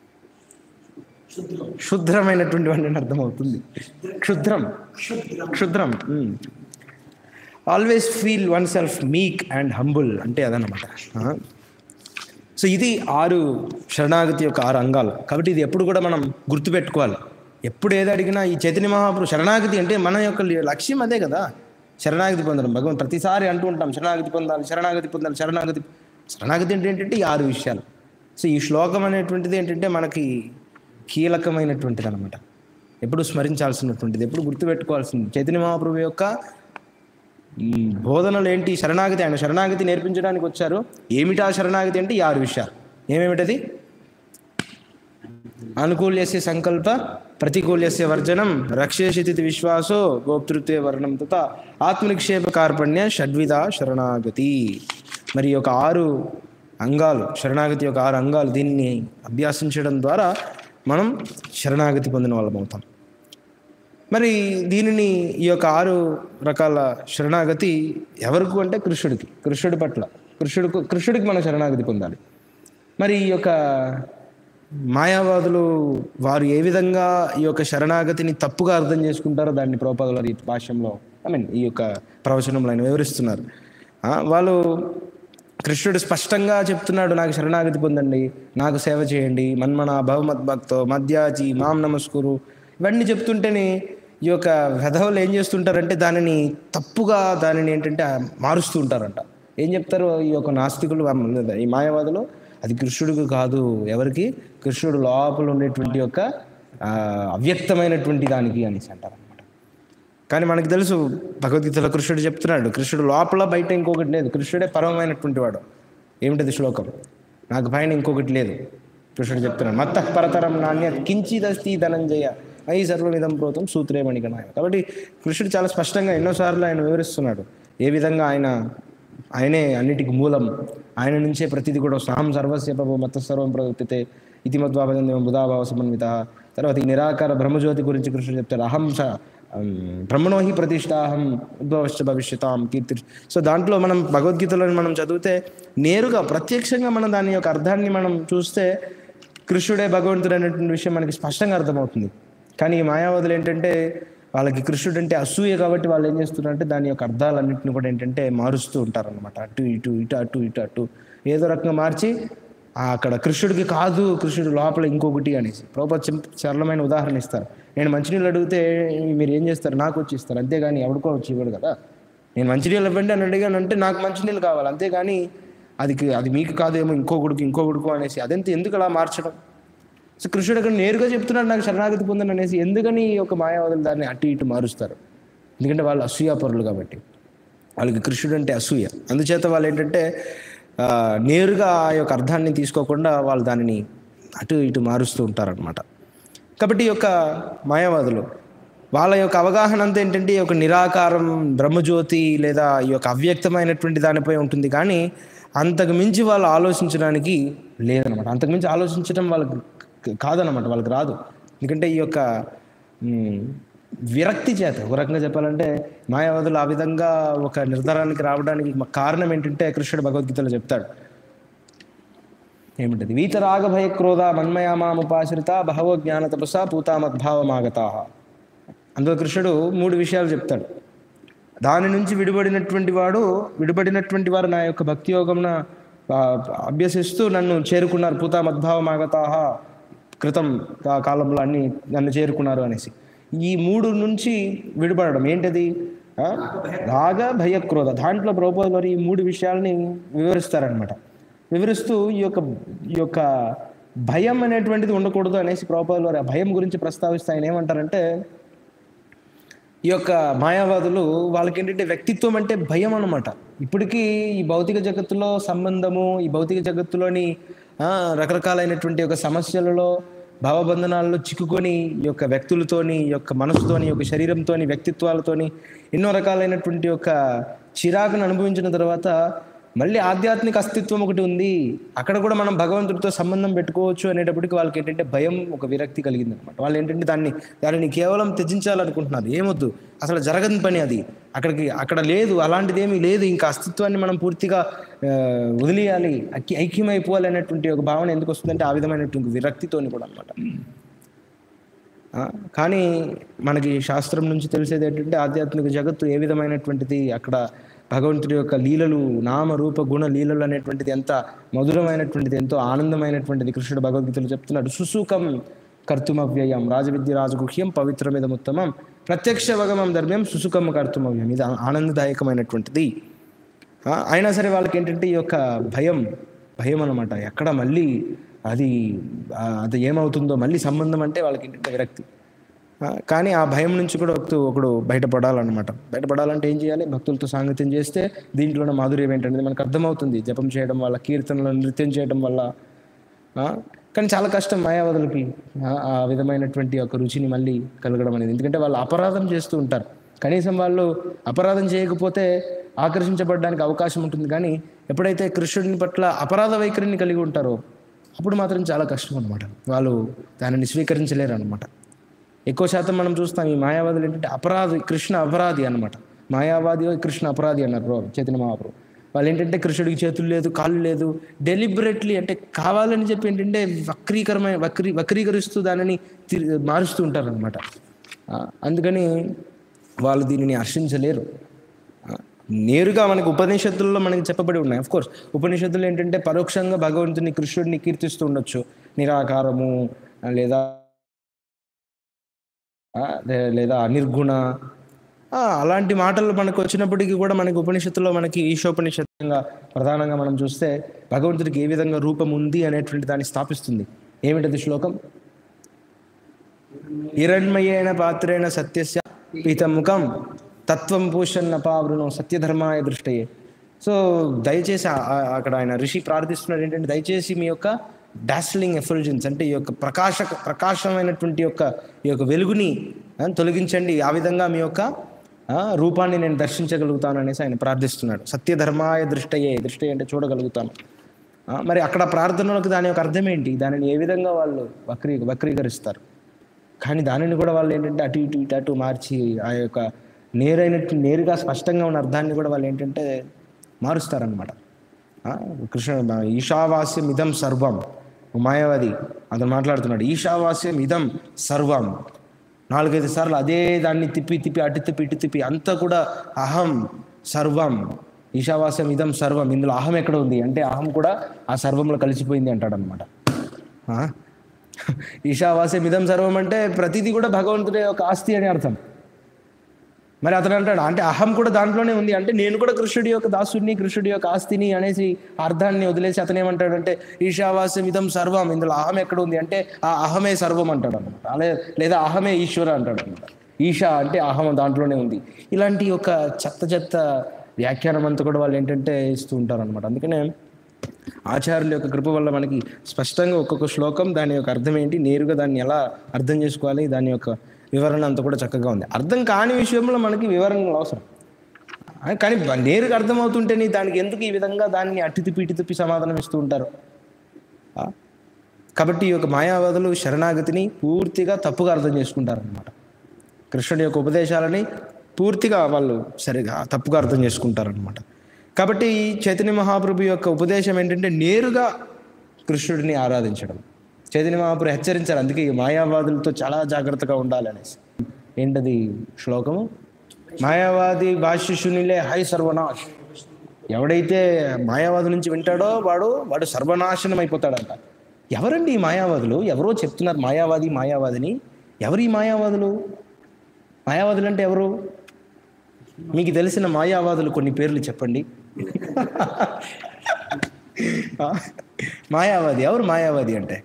క్షుద్రమైనటువంటి వాడిని అని అర్థమవుతుంది క్షుద్రం క్షుద్రం always feel oneself meek and humble అంటే అదనమాట సో ఇది ఆరు శరణాగతి యొక్క ఆరు అంగాలు కాబట్టి ఇది ఎప్పుడు కూడా మనం గుర్తుపెట్టుకోవాలి ఎప్పుడు ఏది అడిగినా ఈ చైతన్య మహాపురు శరణాగతి అంటే మన యొక్క లక్ష్యం అదే కదా శరణాగతి పొందడం భగవంత్ ప్రతిసారి అంటూ ఉంటాం శరణాగతి పొందాలి శరణాగతి పొందాలి శరణాగతి శరణాగతి అంటే ఏంటంటే ఈ ఆరు విషయాలు సో ఈ శ్లోకం అనేటువంటిది ఏంటంటే మనకి కీలకమైనటువంటిది అనమాట ఎప్పుడు స్మరించాల్సినటువంటిది ఎప్పుడు గుర్తుపెట్టుకోవాల్సింది చైతన్య మహాప్రభు యొక్క ఈ బోధనలు ఏంటి శరణాగతి ఆయన శరణాగతి నేర్పించడానికి వచ్చారు ఏమిటా శరణాగతి అంటే ఈ ఆరు విషయాలు ఏమేమిటది అనుకూల్యస్య సంకల్ప ప్రతికూల్యస్య వర్జనం రక్షేషితి విశ్వాసో గోప్తృత్వే వర్ణం తథా ఆత్మనిక్షేప కార్పణ్య షడ్విధ శరణాగతి మరి ఈ యొక్క ఆరు అంగాలు శరణాగతి యొక్క ఆరు అంగాలు దీన్ని అభ్యాసించడం ద్వారా మనం శరణాగతి పొందిన వాళ్ళం అవుతాం మరి దీనిని ఈ యొక్క ఆరు రకాల శరణాగతి ఎవరికి అంటే కృష్ణుడికి కృష్ణుడి పట్ల కృష్ణుడికి కృష్ణుడికి మనం శరణాగతి పొందాలి మరి ఈ యొక్క మాయావాదులు వారు ఏ విధంగా ఈ యొక్క శరణాగతిని తప్పుగా అర్థం చేసుకుంటారో దాన్ని ప్రోపదల రీతి భాష్యంలో ఐ మీన్ ఈ యొక్క ప్రవచనంలో ఆయన వివరిస్తున్నారు ఆ, వాళ్ళు కృష్ణుడు స్పష్టంగా చెప్తున్నాడు నాకు శరణాగతి పొందండి నాకు సేవ చేయండి మన్మన భవమద్భక్తో మధ్యాచి మాం నమస్కురు ఇవన్నీ చెప్తుంటేనే ఈ యొక్క వెధవులు ఏం చేస్తుంటారంటే దానిని తప్పుగా దానిని ఏంటంటే మారుస్తూ ఉంటారంట ఏం చెప్తారు ఈ యొక్క నాస్తికులు ఈ మాయావాదులు అది కృష్ణుడికి కాదు ఎవరికి కృష్ణుడు లోపల ఉండేటువంటి యొక్క ఆ, అవ్యక్తమైనటువంటి దానికి అనేసి అంటారు అనమాట కానీ మనకు తెలుసు భగవద్గీతలో కృష్ణుడు చెప్తున్నాడు కృష్ణుడు లోపల బయట ఇంకొకటి లేదు కృష్ణుడే పరమమైనటువంటి వాడు ఏమిటది శ్లోకం నాకు పైన ఇంకొకటి లేదు కృష్ణుడు చెప్తున్నాడు మత్త పరతరం నాణ్య కించిదస్తి ధనంజయ అయి సర్వమిదం ప్రోతం సూత్రే మణిగణాయ కాబట్టి కృష్ణుడు చాలా స్పష్టంగా ఎన్నోసార్లు ఆయన వివరిస్తున్నాడు ఏ విధంగా ఆయన ఆయనే అన్నిటికి మూలం ఆయన నుంచే ప్రతిదీ కూడా సాహం సర్వస్య ప్రభు మత సర్వం ప్రవర్తితే ఇతి మద్వాభజన్ బుధాభావ సమన్విత తర్వాత ఈ నిరాకార బ్రహ్మజ్యోతి గురించి కృష్ణుడు చెప్తాడు అహం స అం, బ్రహ్మణోహి ప్రతిష్టాహం ఉద్భవశ్చ భవిష్యతాం కీర్తి సో దాంట్లో మనం భగవద్గీతలో మనం చదివితే నేరుగా ప్రత్యక్షంగా మనం దాని యొక్క అర్థాన్ని మనం చూస్తే కృష్ణుడే భగవంతుడు అనేటువంటి విషయం మనకి స్పష్టంగా అర్థమవుతుంది కానీ ఈ మాయావాదులు ఏంటంటే వాళ్ళకి కృష్ణుడు అంటే అసూయ కాబట్టి వాళ్ళు ఏం చేస్తున్నారంటే దాని యొక్క అర్థాలన్నింటిని కూడా ఏంటంటే మారుస్తూ ఉంటారనమాట అటు ఇటు ఇటు అటు ఇటు అటు ఏదో రకంగా మార్చి ఆ అక్కడ కృష్ణుడికి కాదు కృష్ణుడు లోపల ఇంకొకటి అనేసి ప్రభుత్వ సింప్- సరళమైన ఉదాహరణ ఇస్తారు నేను మంచినీళ్ళు అడిగితే మీరు ఏం చేస్తారు నాకు వచ్చి ఇస్తారు అంతేగాని ఎవరికో వచ్చి ఇవ్వడు కదా నేను మంచినీళ్ళు ఇవ్వండి అని అడిగాను అంటే నాకు మంచినీళ్ళు కావాలి అంతేగాని అది అది మీకు కాదేమో ఇంకొకడికి ఇంకొకడికో అనేసి అదెంత ఎందుకు అలా మార్చడం సో కృష్ణుడు అక్కడ నేరుగా చెప్తున్నాడు నాకు శరణాగతి పొందని అనేసి ఎందుకని ఈ యొక్క మాయావదులు దాన్ని అటు ఇటు మారుస్తారు ఎందుకంటే వాళ్ళు అసూయాపరులు కాబట్టి వాళ్ళకి కృష్ణుడు అంటే అసూయ అందుచేత వాళ్ళు ఏంటంటే ఆ, నేరుగా ఆ యొక్క అర్థాన్ని తీసుకోకుండా వాళ్ళు దానిని అటు ఇటు మారుస్తూ ఉంటారనమాట కాబట్టి ఈ యొక్క మాయావాదులు వాళ్ళ యొక్క అవగాహన అంతా ఏంటంటే ఈ యొక్క నిరాకారం బ్రహ్మజ్యోతి లేదా ఈ యొక్క అవ్యక్తమైనటువంటి దానిపై ఉంటుంది కానీ అంతకు మించి వాళ్ళు ఆలోచించడానికి లేదనమాట అంతకు మించి ఆలోచించడం వాళ్ళకి క- కాదనమాట వాళ్ళకి రాదు ఎందుకంటే ఈ యొక్క మ్, విరక్తి చేత ఒక రకంగా చెప్పాలంటే మాయావాదులు ఆ విధంగా ఒక నిర్ధారానికి రావడానికి మ- కారణం ఏంటంటే కృష్ణుడు భగవద్గీతలో చెప్తాడు ఏమిటది వీతరాగ భయ క్రోధ మన్మయామాముపాశ్రిత బహవో జ్ఞాన తపస పూతామద్భావమాగతా అందులో కృష్ణుడు మూడు విషయాలు చెప్తాడు దాని నుంచి విడిపడినటువంటి వాడు విడిపడినటువంటి వారు నా యొక్క భక్తి యోగంన ఆ, అభ్యసిస్తూ నన్ను చేరుకున్నారు పూతా మద్భావమాగతాహ క్రితం కా- కాలంలో అన్ని నన్ను చేరుకున్నారు అనేసి ఈ మూడు నుంచి విడిపడడం ఏంటది ఆ? రాగ భయ క్రోధ దాంట్లో ప్రభుపాద వారు ఈ మూడు విషయాల్ని వివరిస్తారనమాట వివరిస్తూ ఈ యొక్క ఈ యొక్క భయం అనేటువంటిది ఉండకూడదు అనేసి ప్రభుపాద వారు ఆ భయం గురించి ప్రస్తావిస్తే ఆయన ఏమంటారంటే ఈ యొక్క మాయావాదులు వాళ్ళకి ఏంటంటే వ్యక్తిత్వం అంటే భయం అన్నమాట ఇప్పటికీ ఈ భౌతిక జగత్తులో సంబంధము ఈ భౌతిక జగత్తులోని ఆ, రకరకాలైనటువంటి యొక్క సమస్యలలో భావబంధనాల్లో చిక్కుకొని ఈ యొక్క వ్యక్తులతోని ఈ యొక్క మనసుతోని ఈ యొక్క శరీరంతోని వ్యక్తిత్వాలతోని ఎన్నో రకాలైనటువంటి యొక్క చిరాకును అనుభవించిన తర్వాత మళ్ళీ ఆధ్యాత్మిక అస్తిత్వం ఒకటి ఉంది అక్కడ కూడా మనం భగవంతుడితో సంబంధం పెట్టుకోవచ్చు అనేటప్పటికి వాళ్ళకి ఏంటంటే భయం ఒక విరక్తి కలిగింది అనమాట వాళ్ళు ఏంటంటే దాన్ని దానిని కేవలం త్యజించాలనుకుంటున్నారు ఏమొద్దు అసలు జరగని పని అది అక్కడికి అక్కడ లేదు అలాంటిది ఏమీ లేదు ఇంకా అస్తిత్వాన్ని మనం పూర్తిగా ఆ, వదిలేయాలి ఐక్య ఐక్యమైపోవాలి అనేటువంటి ఒక భావన ఎందుకు వస్తుందంటే ఆ విధమైనటువంటి విరక్తితోని కూడా అనమాట ఆ, కానీ మనకి శాస్త్రం నుంచి తెలిసేది ఏంటంటే ఆధ్యాత్మిక జగత్తు ఏ విధమైనటువంటిది అక్కడ భగవంతుడి యొక్క లీలలు నామ రూప గుణ లీలలు అనేటువంటిది ఎంత మధురమైనటువంటిది ఎంతో ఆనందమైనటువంటిది కృష్ణుడు భగవద్గీతలో చెప్తున్నాడు సుసుఖం కర్తుమవ్యయం రాజవిద్య రాజగుహ్యం పవిత్రమిదముత్తమం ప్రత్యక్ష వగమం ధర్మ్యం సుసుఖం కర్తుమవ్యం ఇది ఆనందదాయకమైనటువంటిది ఆ, అయినా సరే వాళ్ళకి ఏంటంటే ఈ యొక్క భయం భయం అనమాట ఎక్కడ మళ్ళీ అది ఆ, అది ఏమవుతుందో మళ్ళీ సంబంధం అంటే వాళ్ళకి ఏంటంటే విరక్తి ఆ, కానీ ఆ భయం నుంచి కూడా ఒకడు ఒకడు బయటపడాలన్నమాట బయటపడాలంటే ఏం చేయాలి భక్తులతో సాంగత్యం చేస్తే దీంట్లోనే మాధుర్యం ఏంటనేది మనకు అర్థమవుతుంది జపం చేయడం వల్ల కీర్తనలో నృత్యం చేయడం వల్ల ఆ, కానీ చాలా కష్టం మాయావదులకి ఆ- ఆ విధమైనటువంటి ఒక రుచిని మళ్ళీ కలగడం అనేది ఎందుకంటే వాళ్ళు అపరాధం చేస్తూ ఉంటారు కనీసం వాళ్ళు అపరాధం చేయకపోతే ఆకర్షించబడడానికి అవకాశం ఉంటుంది కానీ ఎప్పుడైతే కృష్ణుడిని పట్ల అపరాధ వైఖరిని కలిగి ఉంటారో అప్పుడు మాత్రం చాలా కష్టం అనమాట వాళ్ళు దానిని స్వీకరించలేరు అనమాట ఎక్కువ శాతం మనం చూస్తాం ఈ మాయావాదులు ఏంటంటే అపరాధి కృష్ణ అపరాధి అనమాట మాయావాది కృష్ణ అపరాధి అన్నారు ప్రభు, చైతన్య మహాప్రభు వాళ్ళు ఏంటంటే కృష్ణుడికి చేతులు లేదు కాళ్ళు లేదు డెలిబరేట్లీ అంటే కావాలని చెప్పి ఏంటంటే వక్రీకరమైన వక్రీ వక్రీకరిస్తూ దానిని తిరి- మారుస్తూ ఉంటారు అనమాట అందుకని వాళ్ళు దీనిని హర్షించలేరు ఆ, నేరుగా మనకి ఉపనిషత్తుల్లో మనకి చెప్పబడి ఉన్నాయి అఫ్ కోర్స్ ఉపనిషత్తులు ఏంటంటే పరోక్షంగా భగవంతుని కృష్ణుడిని కీర్తిస్తూ ఉండొచ్చు నిరాకారము ఆ, లేదా ఆ, లే- లేదా నిర్గుణ ఆ, అలాంటి మాటలు మనకు వచ్చినప్పటికీ కూడా మనకి ఉపనిషత్తులో మనకి ఈశోపనిషత్తుగా ప్రధానంగా మనం చూస్తే భగవంతుడికి ఏ విధంగా రూపం ఉంది అనేటువంటి దాన్ని స్థాపిస్తుంది ఏమిటది శ్లోకం హిరణ్మయేణ పాత్రేణ సత్యస్య పీతముఖం తత్వం పూషన్న పావృణం సత్యధర్మాయ దృష్టయే సో దయచేసి ఆ- ఆ- అక్కడ ఆయన ఋషి ప్రార్థిస్తున్నాడు ఏంటంటే దయచేసి మీ యొక్క డాస్లింగ్ ఎఫల్జెన్స్ అంటే ఈ యొక్క ప్రకాశ ప్రకాశమైనటువంటి యొక్క ఈ యొక్క వెలుగుని ఆ, తొలగించండి ఆ విధంగా మీ యొక్క ఆ, రూపాన్ని నేను దర్శించగలుగుతాను అనేసి ఆయన ప్రార్థిస్తున్నాడు సత్యధర్మాయ దృష్టయే దృష్టి అంటే చూడగలుగుతాను ఆ, మరి అక్కడ ప్రార్థనలకు దాని యొక్క అర్థం ఏంటి దానిని ఏ విధంగా వాళ్ళు వక్రీ వక్రీకరిస్తారు కానీ దానిని కూడా వాళ్ళు ఏంటంటే అటు ఇటు ఇటు అటు మార్చి ఆ యొక్క నేరైనట్టు నేరుగా స్పష్టంగా ఉన్న అర్థాన్ని కూడా వాళ్ళు ఏంటంటే మారుస్తారనమాట కృష్ణ ఈశావాస్యం ఇదం సర్వం మాయావతి అతను మాట్లాడుతున్నాడు ఈశావాస్యం ఇదం సర్వం నాలుగైదు సార్లు అదే దాన్ని తిప్పి తిప్పి అటు తిప్పి ఇటు తిప్పి అంతా కూడా అహం సర్వం ఈశావాస్యం ఇదం సర్వం ఇందులో అహం ఎక్కడ ఉంది అంటే అహం కూడా ఆ సర్వంలో కలిసిపోయింది అంటాడు అనమాట ఈశావాస్యం ఇదం సర్వం అంటే ప్రతిదీ కూడా భగవంతుడే ఒక ఆస్తి అని అర్థం మరి అతను అంటాడు అంటే అహం కూడా దాంట్లోనే ఉంది అంటే నేను కూడా కృష్ణుడి యొక్క దాసుడిని కృష్ణుడి యొక్క ఆస్తిని అనేసి అర్థాన్ని వదిలేసి అతను ఏమంటాడంటే ఈశావాస్యం ఇదం సర్వం ఇందులో అహం ఎక్కడ ఉంది అంటే ఆ అహమే సర్వం అంటాడు అనమాట అలా లేదా అహమే ఈశ్వర అంటాడు అనమాట ఈశా అంటే అహం దాంట్లోనే ఉంది ఇలాంటి ఒక చెత్త చెత్త వ్యాఖ్యానం అంతా కూడా వాళ్ళు ఏంటంటే ఇస్తూ ఉంటారు అనమాట అందుకనే ఆచార్యుల యొక్క కృప వల్ల మనకి స్పష్టంగా ఒక్కొక్క శ్లోకం దాని యొక్క అర్థం ఏంటి నేరుగా దాన్ని ఎలా అర్థం చేసుకోవాలి దాని యొక్క వివరణ అంతా కూడా చక్కగా ఉంది అర్థం కాని విషయంలో మనకి వివరణ అవసరం ఆ, కానీ బ- నేరుగా అర్థమవుతుంటేనే దానికి ఎందుకు ఈ విధంగా దాన్ని అట్టి తిప్పి ఇటు తిప్పి సమాధానం ఇస్తూ ఉంటారు ఆ? కాబట్టి ఈ యొక్క మాయావాదులు శరణాగతిని పూర్తిగా తప్పుగా అర్థం చేసుకుంటారనమాట కృష్ణుడి యొక్క ఉపదేశాలని పూర్తిగా వాళ్ళు సరిగా తప్పుగా అర్థం చేసుకుంటారనమాట కాబట్టి ఈ చైతన్య మహాప్రభు యొక్క ఉపదేశం ఏంటంటే నేరుగా కృష్ణుడిని ఆరాధించడం చైతన్య మహాప్రభు హెచ్చరించారు అందుకే ఈ మాయావాదులతో చాలా జాగ్రత్తగా ఉండాలి అనేసి ఏంటది శ్లోకము మాయావాది భాష్యశునిలే హై సర్వనాశ్ ఎవడైతే మాయావాదు నుంచి వింటాడో వాడు వాడు సర్వనాశనం అయిపోతాడంట ఎవరండి ఈ మాయావాదులు ఎవరో చెప్తున్నారు మాయావాది మాయావాదిని ఎవరు ఈ మాయావాదులు మాయావాదులు అంటే ఎవరు మీకు తెలిసిన మాయావాదులు కొన్ని పేర్లు చెప్పండి ఆ, మాయావాది ఎవరు మాయావాది అంటే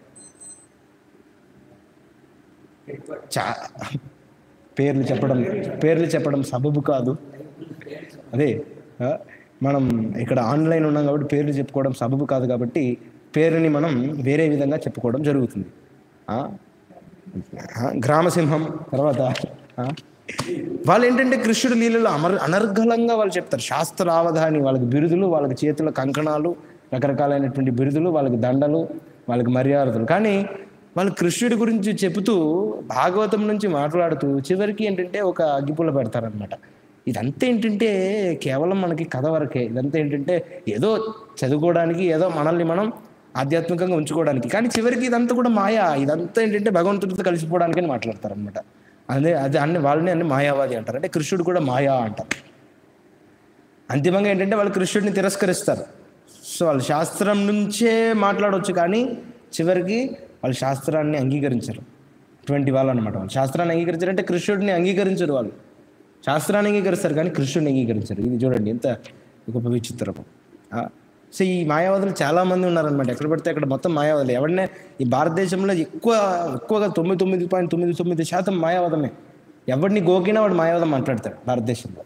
చా పేర్లు చెప్పడం పేర్లు చెప్పడం సబబు కాదు అదే ఆ, మనం ఇక్కడ ఆన్లైన్ ఉన్నాం కాబట్టి పేర్లు చెప్పుకోవడం సబబు కాదు కాబట్టి పేరుని మనం వేరే విధంగా చెప్పుకోవడం జరుగుతుంది ఆ, ఆ, గ్రామసింహం తర్వాత ఆ, వాళ్ళు ఏంటంటే కృష్ణుడి లీలలో అమర్ అనర్గళంగా వాళ్ళు చెప్తారు శాస్త్రావధాని వాళ్ళకి బిరుదులు వాళ్ళకి చేతుల కంకణాలు రకరకాలైనటువంటి బిరుదులు వాళ్ళకి దండలు వాళ్ళకి మర్యాదలు కానీ వాళ్ళు కృష్ణుడి గురించి చెబుతూ భాగవతం నుంచి మాట్లాడుతూ చివరికి ఏంటంటే ఒక అగ్గిపుల్ల పెడతారనమాట ఇదంతా ఏంటంటే కేవలం మనకి కథ వరకే ఇదంతా ఏంటంటే ఏదో చదువుకోవడానికి ఏదో మనల్ని మనం ఆధ్యాత్మికంగా ఉంచుకోవడానికి కానీ చివరికి ఇదంతా కూడా మాయా ఇదంతా ఏంటంటే భగవంతుడితో కలిసిపోవడానికి అని మాట్లాడతారనమాట అదే అదే అన్ని వాళ్ళని అన్ని మాయావాది అంటారు అంటే కృష్ణుడు కూడా మాయా అంటారు అంతిమంగా ఏంటంటే వాళ్ళు కృష్ణుడిని తిరస్కరిస్తారు సో వాళ్ళు శాస్త్రం నుంచే మాట్లాడవచ్చు కానీ చివరికి వాళ్ళు శాస్త్రాన్ని అంగీకరించరు ఇటువంటి వాళ్ళు అనమాట వాళ్ళు శాస్త్రాన్ని అంగీకరించారంటే కృష్ణుడిని అంగీకరించరు వాళ్ళు శాస్త్రాన్ని అంగీకరిస్తారు కానీ కృష్ణుడిని అంగీకరించరు ఇది చూడండి ఎంత గొప్ప విచిత్రము ఆ, సో ఈ మాయావాదులు చాలా మంది ఉన్నారనమాట ఎక్కడ పడితే అక్కడ మొత్తం మాయావాదులు ఎవరినే ఈ భారతదేశంలో ఎక్కువ ఎక్కువగా తొమ్మిది తొమ్మిది పాయింట్ తొమ్మిది తొమ్మిది శాతం మాయావాదమే ఎవరిని గోకినా వాడు మాయావాదం మాట్లాడతాడు భారతదేశంలో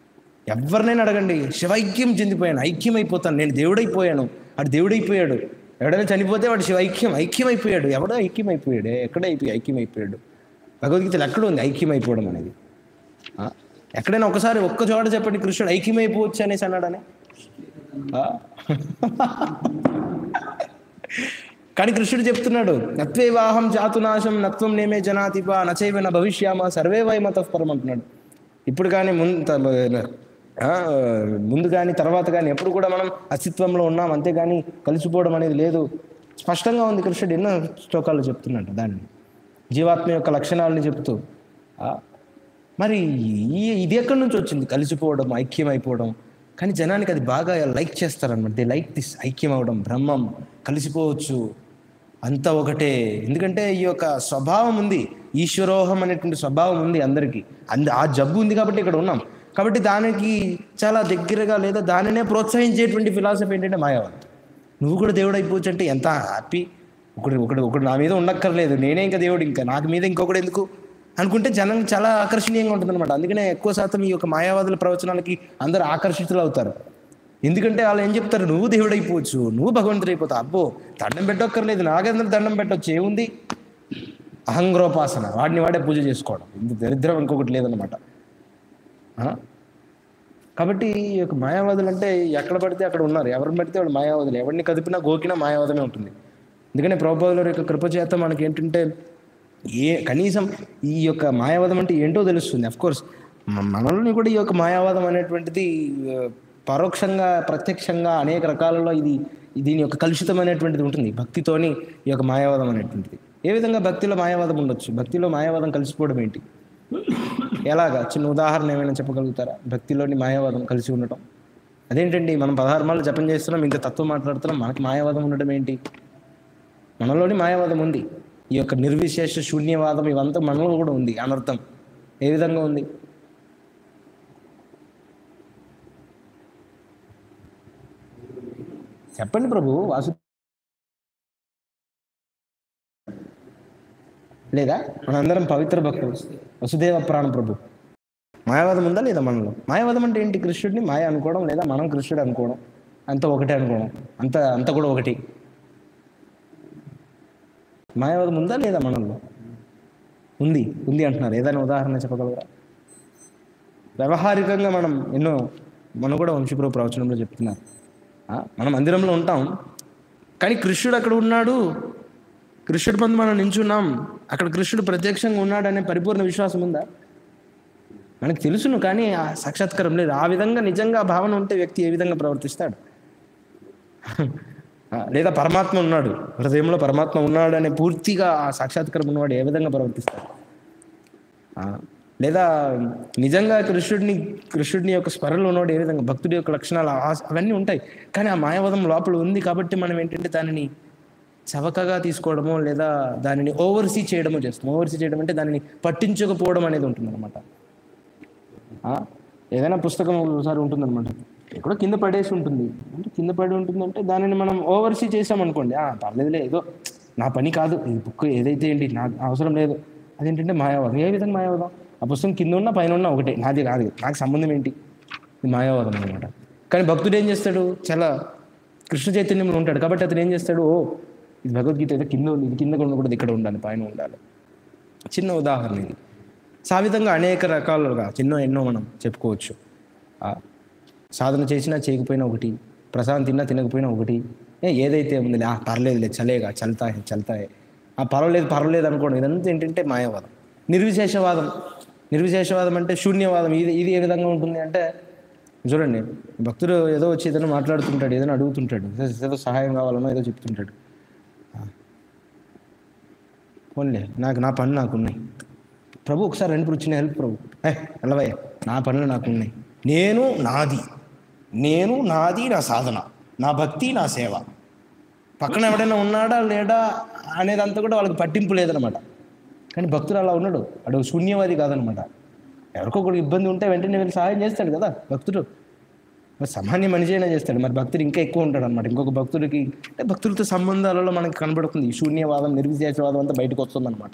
ఎవరినైనా అడగండి శివైక్యం చెందిపోయాను ఐక్యం అయిపోతాను నేను దేవుడైపోయాను అటు దేవుడైపోయాడు ఎవడైనా చనిపోతే వాడు శివ ఐక్యం ఐక్యం అయిపోయాడు ఎవడో ఐక్యం అయిపోయాడు ఎక్కడ అయిపోయి ఐక్యం అయిపోయాడు భగవద్గీతలో ఎక్కడ ఉంది ఐక్యం అయిపోవడం అనేది ఆ? ఎక్కడైనా ఒకసారి ఒక్క చోట చెప్పండి కృష్ణుడు ఐక్యమైపోవచ్చు అనేసి అన్నాడని ఆ? కానీ కృష్ణుడు చెప్తున్నాడు నత్వేవాహం జాతునాశం నత్వం నేమే జనాతిప నచైవ న భవిష్యామ సర్వే వై మతఃపరం అంటున్నాడు ఇప్పుడు కానీ ముందు ఆ, ముందు కానీ తర్వాత కానీ ఎప్పుడు కూడా మనం అస్తిత్వంలో ఉన్నాం అంతేగాని కలిసిపోవడం అనేది లేదు స్పష్టంగా ఉంది కృష్ణుడు ఎన్నో శ్లోకాలు చెప్తున్నాడు దాన్ని జీవాత్మ యొక్క లక్షణాలని చెప్తూ ఆ, మరి ఈ ఇది ఎక్కడి నుంచి వచ్చింది కలిసిపోవడం ఐక్యం అయిపోవడం కానీ జనానికి అది బాగా లైక్ చేస్తారనమాట దే లైక్ దిస్ ఐక్యం అవడం బ్రహ్మం కలిసిపోవచ్చు అంతా ఒకటే ఎందుకంటే ఈ యొక్క స్వభావం ఉంది ఈశ్వరోహం అనేటువంటి స్వభావం ఉంది అందరికీ అంద ఆ జబ్బు ఉంది కాబట్టి ఇక్కడ ఉన్నాం కాబట్టి దానికి చాలా దగ్గరగా లేదా దానినే ప్రోత్సహించేటువంటి ఫిలాసఫీ ఏంటంటే మాయావాదం నువ్వు కూడా దేవుడు అయిపోవచ్చు అంటే ఎంత హ్యాపీ ఒకడు ఒకడు ఒకడు నా మీద ఉండక్కర్లేదు నేనే ఇంకా దేవుడు ఇంకా నాకు మీద ఇంకొకడు ఎందుకు అనుకుంటే జనం చాలా ఆకర్షణీయంగా ఉంటుందన్నమాట అందుకనే ఎక్కువ శాతం ఈ యొక్క మాయావాదుల ప్రవచనాలకి అందరూ ఆకర్షితులు అవుతారు ఎందుకంటే వాళ్ళు ఏం చెప్తారు నువ్వు దేవుడు అయిపోవచ్చు నువ్వు భగవంతుడు అయిపోతావు అబ్బో దండం పెట్టక్కర్లేదు నాకెందుకు దండం పెట్టవచ్చు ఏముంది అహంగ్రోపాసన వాడిని వాడే పూజ చేసుకోవడం ఇంత దరిద్రం ఇంకొకటి లేదనమాట ఆ? కాబట్టి ఈ యొక్క మాయావాదులు అంటే ఎక్కడ పడితే అక్కడ ఉన్నారు ఎవరిని పడితే వాళ్ళు మాయావాదులు ఎవరిని కదిపినా గోకినా మాయావాదమే ఉంటుంది ఎందుకనే ప్రభుపాదుల యొక్క కృప చేత మనకి ఏంటంటే ఏ కనీసం ఈ యొక్క మాయావాదం అంటే ఏంటో తెలుస్తుంది కోర్స్ మనల్ని కూడా ఈ యొక్క మాయావాదం అనేటువంటిది ఆ, పరోక్షంగా ప్రత్యక్షంగా అనేక రకాలలో ఇది దీని యొక్క కలుషితం అనేటువంటిది ఉంటుంది భక్తితోని ఈ యొక్క మాయావాదం అనేటువంటిది ఏ విధంగా భక్తిలో మాయావాదం ఉండొచ్చు భక్తిలో మాయావాదం కలిసిపోవడం ఏంటి ఎలాగా చిన్న ఉదాహరణ ఏమైనా చెప్పగలుగుతారా భక్తిలోని మాయావాదం కలిసి ఉండటం అదేంటండి మనం పదహారు మాలు జపం చేస్తున్నాం ఇంత తత్వం మాట్లాడుతున్నాం మనకి మాయావాదం ఉండడం ఏంటి మనలోని మాయావాదం ఉంది ఈ యొక్క నిర్విశేష శూన్యవాదం ఇవంతా మనలో కూడా ఉంది అనర్థం ఏ విధంగా ఉంది చెప్పండి ప్రభు వాసు లేదా మనందరం పవిత్ర భక్తులు వసుదేవ ప్రాణ ప్రభు మాయావాదం ఉందా లేదా మనలో మాయావాదం అంటే ఏంటి కృష్ణుడిని మాయ అనుకోవడం లేదా మనం కృష్ణుడు అనుకోవడం అంత ఒకటే అనుకోవడం అంత అంత కూడా ఒకటి మాయావాదం ఉందా లేదా మనలో ఉంది ఉంది అంటున్నారు ఏదైనా ఉదాహరణ చెప్పగలరా వ్యవహారికంగా మనం ఎన్నో మనం కూడా వంశీప్రభు ప్రవచనంలో చెప్తున్నారు ఆ, మనం మందిరంలో ఉంటాం కానీ కృష్ణుడు అక్కడ ఉన్నాడు కృష్ణుడి పందు మనం నించున్నాం అక్కడ కృష్ణుడు ప్రత్యక్షంగా ఉన్నాడు అనే పరిపూర్ణ విశ్వాసం ఉందా మనకు తెలుసును కానీ ఆ సాక్షాత్కారం లేదు ఆ విధంగా నిజంగా ఆ భావన ఉంటే వ్యక్తి ఏ విధంగా ప్రవర్తిస్తాడు ఆ, లేదా పరమాత్మ ఉన్నాడు హృదయంలో పరమాత్మ ఉన్నాడు అనే పూర్తిగా ఆ సాక్షాత్కారం ఉన్నవాడు ఏ విధంగా ప్రవర్తిస్తాడు ఆ, లేదా నిజంగా కృష్ణుడిని కృష్ణుడిని యొక్క స్మరణలో ఉన్నవాడు ఏ విధంగా భక్తుడి యొక్క లక్షణాలు ఆ- అవన్నీ ఉంటాయి కానీ ఆ మాయావదం లోపల ఉంది కాబట్టి మనం ఏంటంటే దానిని చవకగా తీసుకోవడమో లేదా దానిని ఓవర్సీ చేయడమో చేస్తాం ఓవర్సీ చేయడం అంటే దానిని పట్టించకపోవడం అనేది ఉంటుంది అనమాట ఏదైనా పుస్తకం ఒకసారి ఉంటుందన్నమాట ఎక్కడో కింద పడేసి ఉంటుంది అంటే కింద పడి ఉంటుందంటే దానిని మనం ఓవర్సీ చేసామనుకోండి "ఆ, పర్లేదులే ఏదో నా పని కాదు ఈ బుక్ ఏదైతే ఏంటి నాకు అవసరం లేదు అదేంటంటే మాయావాదం ఏ విధంగా మాయావాదం ఆ పుస్తకం కింద ఉన్నా పైన ఉన్నా ఒకటే నాది కాదు నాకు సంబంధం ఏంటి ఇది మాయావాదం అనమాట కానీ భక్తుడు ఏం చేస్తాడు చాలా కృష్ణ చైతన్యంలో ఉంటాడు కాబట్టి అతను ఏం చేస్తాడు ఓ ఇది భగవద్గీత ఏదో కింద ఉంది ఇది కింద ఉండకూడదు ఇక్కడ ఉండాలి పైన ఉండాలి చిన్న ఉదాహరణ ఇది సో ఆ విధంగా అనేక రకాలుగా ఎన్నో ఎన్నో మనం చెప్పుకోవచ్చు ఆ, సాధన చేసినా చేయకపోయినా ఒకటి ప్రసాదం తిన్నా తినకపోయినా ఒకటి ఏ ఏదైతే ఉంది ఆ పర్లేదులే చలేగా చల్తాయి చల్తాయి ఆ పర్వాలేదు పర్వాలేదు అనుకోవడం ఇదంతా ఏంటంటే మాయావాదం నిర్విశేషవాదం నిర్విశేషవాదం అంటే శూన్యవాదం ఇది ఇది ఏ విధంగా ఉంటుంది అంటే చూడండి భక్తుడు ఏదో వచ్చి ఏదైనా మాట్లాడుతుంటాడు ఏదైనా అడుగుతుంటాడు ఏదో సహాయం కావాలనో ఏదో చెప్తుంటాడు పోన్లే నాకు నా పనులు నాకు ఉన్నాయి ప్రభు ఒకసారి రెండు ఇప్పుడు చిన్న హెల్ప్ ప్రభు ఏ వెళ్ళవయ్య నా పనులు నాకు ఉన్నాయి నేను నాది నేను నాది నా సాధన నా భక్తి నా సేవ పక్కన ఎవడైనా ఉన్నాడా లేడా అనేదంతా కూడా వాళ్ళకి పట్టింపు లేదనమాట కానీ భక్తుడు అలా ఉన్నాడు అడు శూన్యవాది కాదనమాట ఎవరికో ఒకటి ఇబ్బంది ఉంటే వెంటనే వెళ్ళి సహాయం చేస్తాడు కదా భక్తుడు మరి సామాన్య మనిషి అయినా చేస్తాడు మరి భక్తుడు ఇంకా ఎక్కువ ఉంటాడు అనమాట ఇంకొక భక్తుడికి అంటే భక్తులతో సంబంధాలలో మనకి కనబడుతుంది ఈ శూన్యవాదం నిర్విశేషవాదం అంతా బయటకు వస్తుంది అనమాట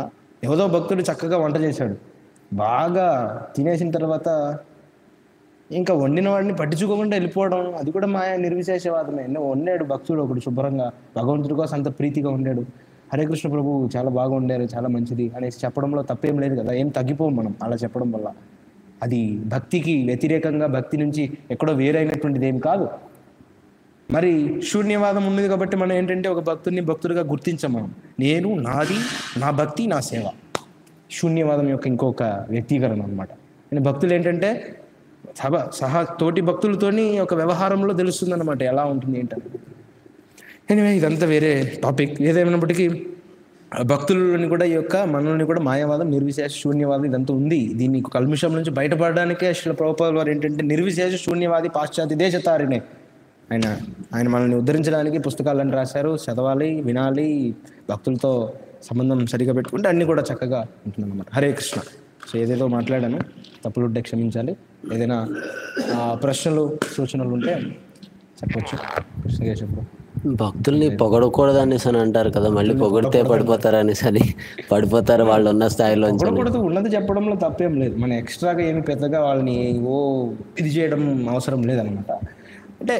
ఏదో భక్తుడు చక్కగా వంట చేశాడు బాగా తినేసిన తర్వాత ఇంకా వండిన వాడిని పట్టించుకోకుండా వెళ్ళిపోవడం అది కూడా మాయ నిర్విశేషవాదమే ఎన్నో వండాడు భక్తుడు ఒకడు శుభ్రంగా భగవంతుడి కోసం అంత ప్రీతిగా ఉండాడు హరే కృష్ణ ప్రభు చాలా బాగా వండారు చాలా మంచిది అనేసి చెప్పడంలో తప్పేం లేదు కదా ఏం తగ్గిపోం మనం అలా చెప్పడం వల్ల అది భక్తికి వ్యతిరేకంగా భక్తి నుంచి ఎక్కడో వేరైనటువంటిది ఏం కాదు మరి శూన్యవాదం ఉన్నది కాబట్టి మనం ఏంటంటే ఒక భక్తుడిని భక్తుడిగా గుర్తించాం మనం నేను నాది నా భక్తి నా సేవ శూన్యవాదం యొక్క ఇంకొక వ్యక్తీకరణ అనమాట నేను భక్తులు ఏంటంటే సభ సహా తోటి భక్తులతోని ఒక వ్యవహారంలో తెలుస్తుంది అనమాట ఎలా ఉంటుంది ఏంటని ఎనివే ఇదంతా వేరే టాపిక్ ఏదేమైనప్పటికీ ఆ భక్తులని కూడా ఈ యొక్క మనల్ని కూడా మాయావాదం నిర్విశేష శూన్యవాదం ఇదంతా ఉంది దీన్ని కల్మిషం నుంచి బయటపడడానికే అసలు ప్రభుపాద వారు ఏంటంటే నిర్విశేష శూన్యవాది పాశ్చాత్య దేశతారినే ఆయన ఆయన మనల్ని ఉద్ధరించడానికి పుస్తకాలను రాశారు చదవాలి వినాలి భక్తులతో సంబంధం సరిగా పెట్టుకుంటే అన్నీ కూడా చక్కగా ఉంటుందన్నమాట హరే కృష్ణ సో ఏదేదో మాట్లాడాను తప్పులు ఉంటే క్షమించాలి ఏదైనా ఆ, ప్రశ్నలు సూచనలు ఉంటే చెప్పొచ్చు కృష్ణగా చెప్పు భక్తుల్ని పొగడకూడదు అనేసి అని అంటారు కదా మళ్ళీ పొగిడితే పడిపోతారు అనేసి అని పడిపోతారు వాళ్ళు ఉన్న స్థాయిలో పొగడకూడదు ఉన్నది చెప్పడంలో తప్పేం లేదు మన ఎక్స్ట్రాగా ఏమి పెద్దగా వాళ్ళని ఓ ఇది చేయడం అవసరం లేదనమాట అంటే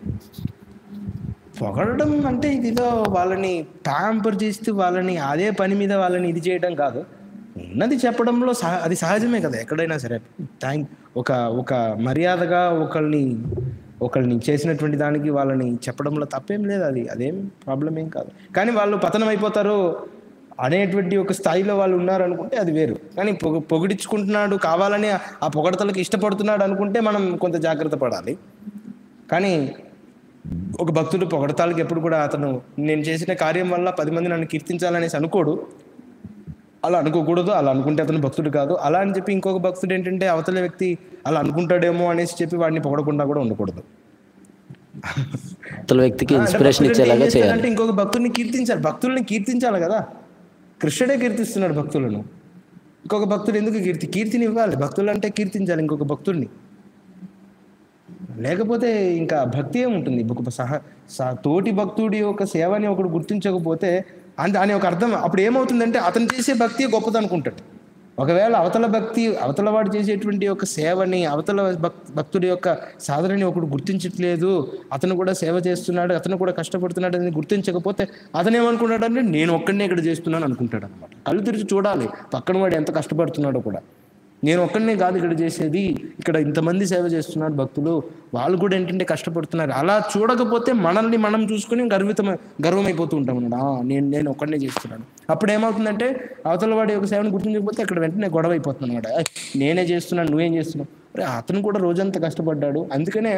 పొగడడం అంటే ఇదిదో వాళ్ళని ప్యాంపర్ చేస్తూ వాళ్ళని అదే పని మీద వాళ్ళని ఇది చేయడం కాదు ఉన్నది చెప్పడంలో సహ అది సహజమే కదా ఎక్కడైనా సరే థ్యాంక్ ఒక ఒక మర్యాదగా ఒకళ్ళని ఒకళ్ళని చేసినటువంటి దానికి వాళ్ళని చెప్పడంలో తప్పేం లేదు అది అదేం ప్రాబ్లం ఏం కాదు కానీ వాళ్ళు పతనం అయిపోతారు అనేటువంటి ఒక స్థాయిలో వాళ్ళు ఉన్నారు అనుకుంటే అది వేరు కానీ పొగ పొగిడించుకుంటున్నాడు కావాలని ఆ- ఆ పొగడతలకు ఇష్టపడుతున్నాడు అనుకుంటే మనం కొంత జాగ్రత్త పడాలి కానీ ఒక భక్తుడు పొగడతాలకి ఎప్పుడు కూడా అతను నేను చేసిన కార్యం వల్ల పది మంది నన్ను కీర్తించాలనేసి అనుకోడు అలా అనుకోకూడదు అలా అనుకుంటే అతను భక్తుడు కాదు అలా అని చెప్పి ఇంకొక భక్తుడు ఏంటంటే అవతల వ్యక్తి అలా అనుకుంటాడేమో అనేసి చెప్పి వాడిని పొగడకుండా కూడా ఉండకూడదు అవతల వ్యక్తికి అంటే ఇన్స్పిరేషన్ భక్తుడు ఏం ఇచ్చేలాగా చేయాలి చేస్తాడంటే ఇంకొక భక్తుడిని కీర్తించాలి భక్తుల్ని కీర్తించాలి కదా కృష్ణుడే కీర్తిస్తున్నాడు భక్తులను ఇంకొక భక్తుడు ఎందుకు కీర్తి కీర్తిని ఇవ్వాలి భక్తులు అంటే కీర్తించాలి ఇంకొక భక్తుడిని లేకపోతే ఇంకా భక్తి ఏముంటుంది ఒక సహ సహ- తోటి భక్తుడి యొక్క సేవని ఒకడు గుర్తించకపోతే అని దాని ఒక అర్థం అప్పుడు ఏమవుతుందంటే అతను చేసే భక్తి గొప్పది అనుకుంటాడు ఒకవేళ అవతల భక్తి అవతల వాడు చేసేటువంటి యొక్క సేవని అవతల భక్ భక్తుడి యొక్క సాధనని ఒకడు గుర్తించట్లేదు అతను కూడా సేవ చేస్తున్నాడు అతను కూడా కష్టపడుతున్నాడు అని గుర్తించకపోతే అతను ఏమనుకుంటాడంటే నేను ఒక్కడనే ఇక్కడ చేస్తున్నాను అనుకుంటాడు అనమాట కళ్ళు తెరిచి చూడాలి పక్కన వాడు ఎంత కష్టపడుతున్నాడో కూడా నేను ఒక్కడనే కాదు ఇక్కడ చేసేది ఇక్కడ ఇంతమంది సేవ చేస్తున్నారు భక్తులు వాళ్ళు కూడా ఏంటంటే కష్టపడుతున్నారు అలా చూడకపోతే మనల్ని మనం చూసుకొని గర్వితం గర్వమైపోతూ ఉంటాం అన్నమాట "ఆ, నేను నేను ఒక్కడనే చేస్తున్నాను అప్పుడు ఏమవుతుందంటే అవతల వాడి యొక్క సేవను గుర్తించకపోతే అక్కడ వెంటనే గొడవ అయిపోతుంది అనమాట నేనే చేస్తున్నాను నువ్వేం చేస్తున్నావు అరే అతను కూడా రోజంతా కష్టపడ్డాడు అందుకనే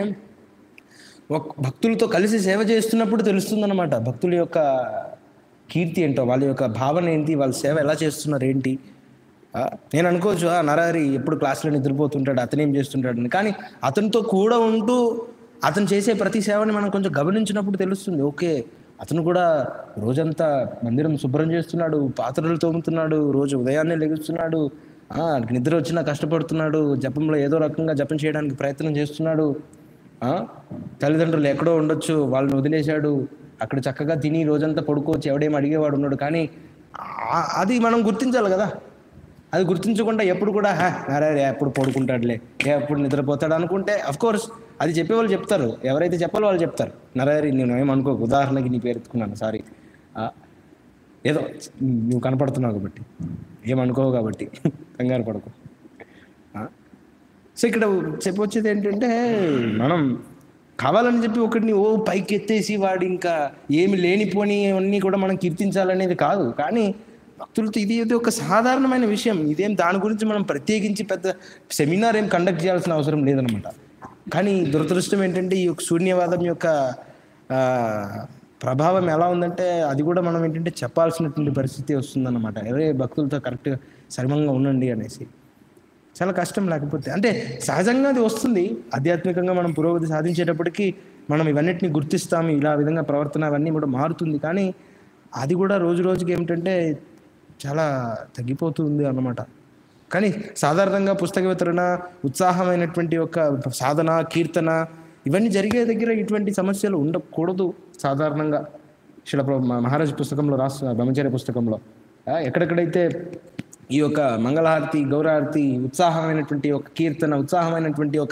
ఒక భక్తులతో కలిసి సేవ చేస్తున్నప్పుడు తెలుస్తుందన్నమాట భక్తుల యొక్క కీర్తి ఏంటో వాళ్ళ యొక్క భావన ఏంటి వాళ్ళ సేవ ఎలా చేస్తున్నారు ఏంటి ఆ, నేను అనుకోవచ్చు "ఆ, నరహరి ఎప్పుడు క్లాస్లో నిద్రపోతుంటాడు అతను ఏం చేస్తుంటాడు అని కానీ అతనితో కూడా ఉంటూ అతను చేసే ప్రతి సేవని మనం కొంచెం గమనించినప్పుడు తెలుస్తుంది ఓకే అతను కూడా రోజంతా మందిరం శుభ్రం చేస్తున్నాడు పాత్రలు తోముతున్నాడు రోజు ఉదయాన్నే లెగుస్తున్నాడు ఆ, నిద్ర వచ్చినా కష్టపడుతున్నాడు జపంలో ఏదో రకంగా జపం చేయడానికి ప్రయత్నం చేస్తున్నాడు ఆ? తల్లిదండ్రులు ఎక్కడో ఉండొచ్చు వాళ్ళని వదిలేశాడు అక్కడ చక్కగా తిని రోజంతా పడుకోవచ్చు ఎవడేం అడిగేవాడు ఉన్నాడు కానీ ఆ- అది మనం గుర్తించాలి కదా అది గుర్తించకుండా ఎప్పుడు కూడా "హా, అరే అరే, ఎప్పుడు పడుకుంటాడులే ఎప్పుడు నిద్రపోతాడు అనుకుంటే అఫ్ కోర్స్ అది చెప్పేవాళ్ళు చెప్తారు ఎవరైతే చెప్పాలో వాళ్ళు చెప్తారు నరహరి నేను ఏమనుకోకు ఉదాహరణకి నీ పేరు ఎత్తుకున్నాను సారీ ఏదో నువ్వు కనపడుతున్నావు కాబట్టి ఏమనుకోవు కాబట్టి కంగారు పడకు ఆ? సో ఇక్కడ చెప్పొచ్చేది ఏంటంటే మనం కావాలని చెప్పి ఒకటిని ఓ పైకి ఎత్తేసి వాడు ఇంకా ఏమి లేనిపోని అన్నీ కూడా మనం కీర్తించాలనేది కాదు కానీ భక్తులతో ఇది ఏదో ఒక సాధారణమైన విషయం ఇదేం దాని గురించి మనం ప్రత్యేకించి పెద్ద సెమినార్ ఏం కండక్ట్ చేయాల్సిన అవసరం లేదనమాట కానీ దురదృష్టం ఏంటంటే ఈ యొక్క శూన్యవాదం యొక్క ఆ, ప్రభావం ఎలా ఉందంటే అది కూడా మనం ఏంటంటే చెప్పాల్సినటువంటి పరిస్థితి వస్తుందన్నమాట ఎవరే భక్తులతో కరెక్ట్గా సరిమంగా ఉండండి అనేసి చాలా కష్టం లేకపోతే అంటే సహజంగా అది వస్తుంది ఆధ్యాత్మికంగా మనం పురోగతి సాధించేటప్పటికి మనం ఇవన్నిటిని గుర్తిస్తాము ఇలా విధంగా ప్రవర్తన అవన్నీ కూడా మారుతుంది కానీ అది కూడా రోజు రోజుకి ఏమిటంటే చాలా తగ్గిపోతుంది అన్నమాట కానీ సాధారణంగా పుస్తక వితరణ ఉత్సాహమైనటువంటి ఒక సాధన కీర్తన ఇవన్నీ జరిగే దగ్గర ఇటువంటి సమస్యలు ఉండకూడదు సాధారణంగా శిల మహారాజ్ పుస్తకంలో రాస్తున్న బ్రహ్మచర్య పుస్తకంలో ఆ, ఎక్కడెక్కడైతే ఈ యొక్క మంగళహారతి గౌరహారతి ఉత్సాహమైనటువంటి ఒక కీర్తన ఉత్సాహమైనటువంటి ఒక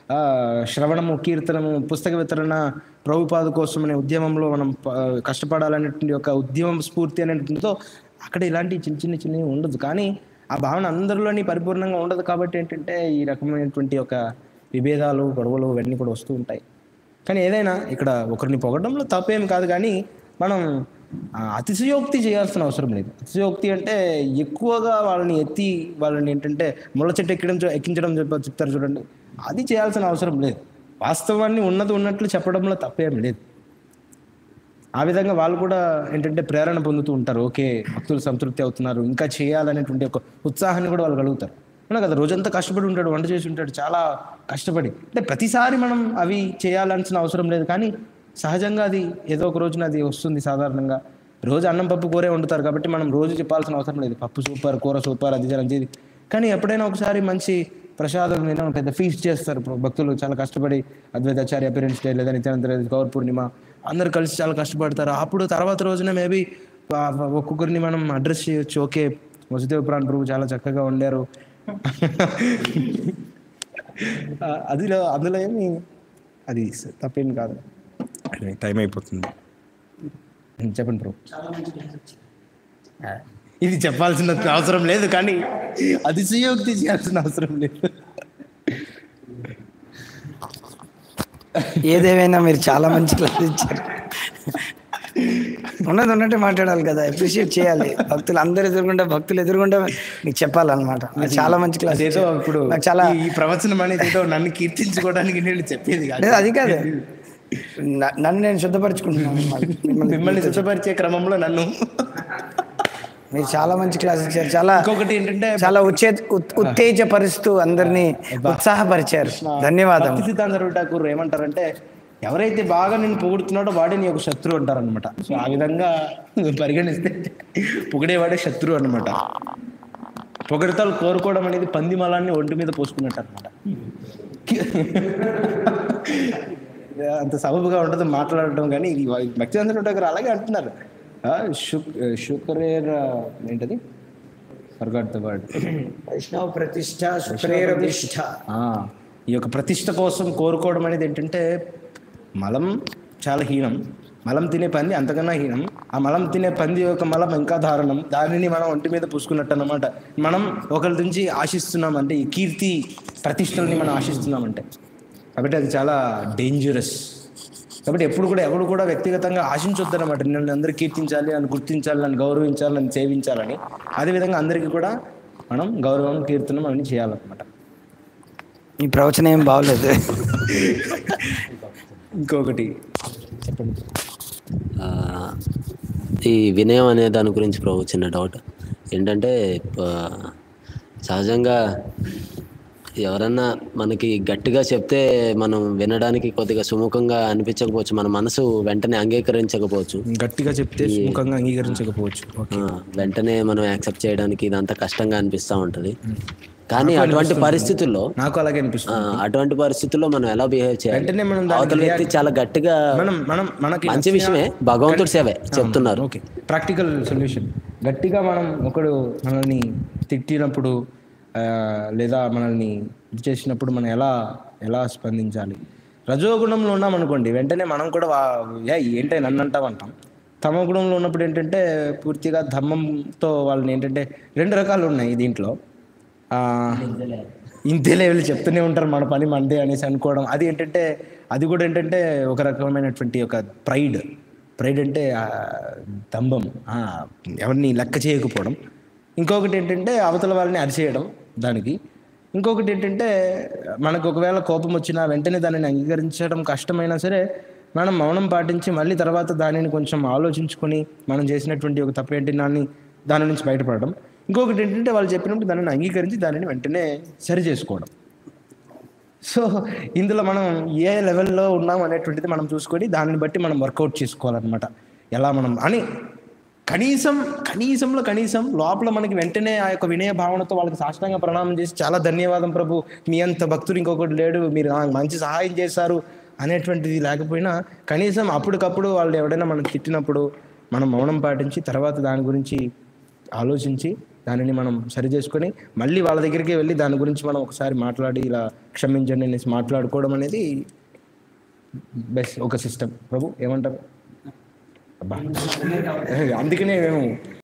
ఆ, శ్రవణము కీర్తనము పుస్తక వితరణ ప్రభుపాద కోసం అనే ఉద్యమంలో మనం ప- కష్టపడాలనేటువంటి ఒక ఉద్యమం స్ఫూర్తి అనేటువంటితో అక్కడ ఇలాంటి చిన్న చిన్న చిన్నవి ఉండదు కానీ ఆ భావన అందరిలోని పరిపూర్ణంగా ఉండదు కాబట్టి ఏంటంటే ఈ రకమైనటువంటి ఒక విభేదాలు గొడవలు ఇవన్నీ కూడా వస్తూ ఉంటాయి కానీ ఏదైనా ఇక్కడ ఒకరిని పొగడంలో తప్పేం కాదు కానీ మనం ఆ, అతిశయోక్తి చేయాల్సిన అవసరం లేదు అతిశయోక్తి అంటే ఎక్కువగా వాళ్ళని ఎత్తి వాళ్ళని ఏంటంటే ముళ్ళ చెట్టు ఎక్కడం చూ- ఎక్కించడం చెప్ప చెప్తారు చూడండి అది చేయాల్సిన అవసరం లేదు వాస్తవాన్ని ఉన్నది ఉన్నట్లు చెప్పడంలో తప్పేం లేదు ఆ విధంగా వాళ్ళు కూడా ఏంటంటే ప్రేరణ పొందుతూ ఉంటారు ఓకే భక్తులు సంతృప్తి అవుతున్నారు ఇంకా చేయాలనేటువంటి ఒక ఉత్సాహాన్ని కూడా వాళ్ళు కలుగుతారు అవునా కదా రోజంతా కష్టపడి ఉంటాడు వంట చేసి ఉంటాడు చాలా కష్టపడి అంటే ప్రతిసారి మనం అవి చేయాల్సిన అవసరం లేదు కానీ సహజంగా అది ఏదో ఒక రోజున అది వస్తుంది సాధారణంగా రోజు అన్నం పప్పు కూరే వండుతారు కాబట్టి మనం రోజు చెప్పాల్సిన అవసరం లేదు పప్పు సూపర్ కూర సూపర్ అది ఇది, అది ఇది. కానీ ఎప్పుడైనా ఒకసారి మంచి ప్రసాదం మీద పెద్ద ఫీస్ట్ చేస్తారు ఇప్పుడు భక్తులు చాలా కష్టపడి అద్వైతాచార్య అపీరెన్స్ డే లేదా నిత్యానంద గౌర పూర్ణిమ అందరు కలిసి చాలా కష్టపడతారు అప్పుడు తర్వాత రోజున మేబీ ఒక్కొక్కరిని మనం అడ్రస్ చేయొచ్చు ఓకే వసుదేవ ప్రాణ్ ప్రభు చాలా చక్కగా వండారు ఆ, అదిలో అందులో ఏమి అది తప్పేం కాదు టైం అయిపోతుంది చెప్పండి ప్రభు చాలా మంచి క్లాస్ వచ్చింది ఆ, ఇది చెప్పాల్సిన అవసరం లేదు కానీ అతిశయోక్తి చేయాల్సిన అవసరం లేదు ఏదేమైనా మీరు చాలా మంచి క్లాస్ ఇచ్చారు ఉన్నది ఉన్నట్టే మాట్లాడాలి కదా అప్రిషియేట్ చేయాలి భక్తులు అందరు ఎదురుకుంటే భక్తులు ఎదురుకుంటే మీకు చెప్పాలన్నమాట మీరు చాలా మంచి క్లాస్ అదేదో ఇచ్చారు. ఇప్పుడు నాకు చాలా ఈ- ఈ ప్రవచనం అనేది ఏదో నన్ను కీర్తించుకోవడానికి నేను చెప్పేది కాదు లేదు అది కాదు న- నన్ను నేను శుద్ధపరచుకుంటున్నాను అన్నమాట. మిమ్మల్ని- మిమ్మల్ని శుద్ధపరిచే క్రమంలో నన్ను మీరు చాలా మంచి క్లాస్ ఇచ్చారు చాలా ఇంకొకటి ఏంటంటే చాలా ఉచ్చే ఉత్- ఉత్తేజపరుస్తూ అందరినీ ఉత్సాహపరిచారు ధన్యవాదాలు భక్తి సిద్ధాంత ఠాకూర్ ఏమంటారంటే ఎవరైతే బాగా నేను పొగుడుతున్నాడో వాడే నీ ఒక శత్రువు అంటారనమాట సో ఆ విధంగా పరిగణిస్తే పొగిడేవాడే శత్రువు అనమాట పొగడతలు కోరుకోవడం అనేది పంది మలాన్ని ఒంటి మీద పోసుకున్నట్టు అనమాట అంత సబబుగా ఉంటుంది మాట్లాడటం కానీ ఇది భక్తిచంద్ర ఠాకూర్ అలాగే అంటున్నారు ఆ, శుక్ శుక్రేర్ ఏంటది ఫర్గాట్ ద వర్డ్ వైష్ణవ ప్రతిష్ట ప్రేరభిష్ట ఆ, ఈ యొక్క ప్రతిష్ట కోసం కోరుకోవడం అనేది ఏంటంటే మలం చాలా హీనం మలం తినే పంది అంతకన్నా హీనం ఆ మలం తినే పంది యొక్క మలం ఇంకా దారుణం దానిని మనం ఒంటి మీద పూసుకున్నట్టు అనమాట మనం ఒకరి నుంచి ఆశిస్తున్నాం అంటే ఈ కీర్తి ప్రతిష్టల్ని మనం ఆశిస్తున్నామంటే కాబట్టి అది చాలా డేంజరస్ కాబట్టి ఎప్పుడు కూడా ఎవరు కూడా వ్యక్తిగతంగా ఆశించొద్దు అనమాట నన్ను అందరూ కీర్తించాలి నన్ను గుర్తించాలి నన్ను గౌరవించాలి నన్ను సేవించాలని అదేవిధంగా అందరికీ కూడా మనం గౌరవం కీర్తనం అవన్నీ చేయాలన్నమాట ఈ ప్రవచనం ఏం బాగోలేదు ఇంకొకటి చెప్పండి ఆ, ఈ వినయం అనే దాని గురించి ప్రభు చిన్న డౌట్ ఏంటంటే ఆ, సహజంగా ఎవరన్నా మనకి గట్టిగా చెప్తే మనం వినడానికి కొద్దిగా సుముఖంగా అనిపించకపోవచ్చు మన మనసు వెంటనే అంగీకరించకపోవచ్చు గట్టిగా చెప్తే సుముఖంగా అంగీకరించకపోవచ్చు ఆ, వెంటనే మనం యాక్సెప్ట్ చేయడానికి ఇదంతా కష్టంగా అనిపిస్తూ ఉంటుంది కానీ అటువంటి పరిస్థితుల్లో నాకు అలాగే ఆ, అనిపిస్తుంది అటువంటి పరిస్థితుల్లో మనం ఎలా బిహేవ్ చేయాలి వెంటనే మనం దానికి అవతల వ్యక్తి చాలా గట్టిగా మనం మనం మనకి మంచి విషయమే భగవంతుడి సేవే చెప్తున్నారు ఓకే ప్రాక్టికల్ సొల్యూషన్ గట్టిగా మనం ఒకడు మనల్ని తిట్టినప్పుడు ఆ, లేదా మనల్ని ఇది చేసినప్పుడు మనం ఎలా ఎలా స్పందించాలి రజోగుణంలో ఉన్నాం అనుకోండి వెంటనే మనం కూడా వా- ఏ ఏంటే నన్ను అంటావు అంటాం తమ గుణంలో ఉన్నప్పుడు ఏంటంటే పూర్తిగా ధర్మంతో వాళ్ళని ఏంటంటే రెండు రకాలు ఉన్నాయి దీంట్లో ఆ, ఇంతే లెవెల్ చెప్తూనే ఉంటారు మన పని మనదే అనేసి అనుకోవడం అది ఏంటంటే అది కూడా ఏంటంటే ఒక రకమైనటువంటి ఒక ప్రైడ్ ప్రైడ్ అంటే ఆ, దంభం ఆ, ఎవరిని లెక్క చేయకపోవడం ఇంకొకటి ఏంటంటే అవతల వాళ్ళని అరిచేయడం దానికి ఇంకొకటి ఏంటంటే మనకు ఒకవేళ కోపం వచ్చినా వెంటనే దానిని అంగీకరించడం కష్టమైనా సరే మనం మౌనం పాటించి మళ్ళీ తర్వాత దానిని కొంచెం ఆలోచించుకొని మనం చేసినటువంటి ఒక తప్పేంటి దాన్ని దాని నుంచి బయటపడడం ఇంకొకటి ఏంటంటే వాళ్ళు చెప్పినప్పుడు దానిని అంగీకరించి దానిని వెంటనే సరి చేసుకోవడం సో ఇందులో మనం ఏ లెవెల్లో ఉన్నాం అనేటువంటిది మనం చూసుకొని దానిని బట్టి మనం వర్కౌట్ చేసుకోవాలన్నమాట ఎలా మనం అని కనీసం కనీసంలో కనీసం లోపల మనకి వెంటనే ఆ యొక్క వినయ భావనతో వాళ్ళకి సాష్టాంగ ప్రణామం చేసి చాలా ధన్యవాదం ప్రభు మీ అంత భక్తుడు ఇంకొకటి లేడు మీరు నాకు మంచి సహాయం చేశారు అనేటువంటిది లేకపోయినా కనీసం అప్పటికప్పుడు వాళ్ళు ఎవడైనా మనం తిట్టినప్పుడు మనం మౌనం పాటించి తర్వాత దాని గురించి ఆలోచించి దానిని మనం సరి చేసుకొని మళ్ళీ వాళ్ళ దగ్గరికి వెళ్ళి దాని గురించి మనం ఒకసారి మాట్లాడి ఇలా క్షమించండి అనేసి మాట్లాడుకోవడం అనేది బెస్ట్ ఒక సిస్టమ్ ప్రభు ఏమంటారు అబ్బా అందుకనే మేము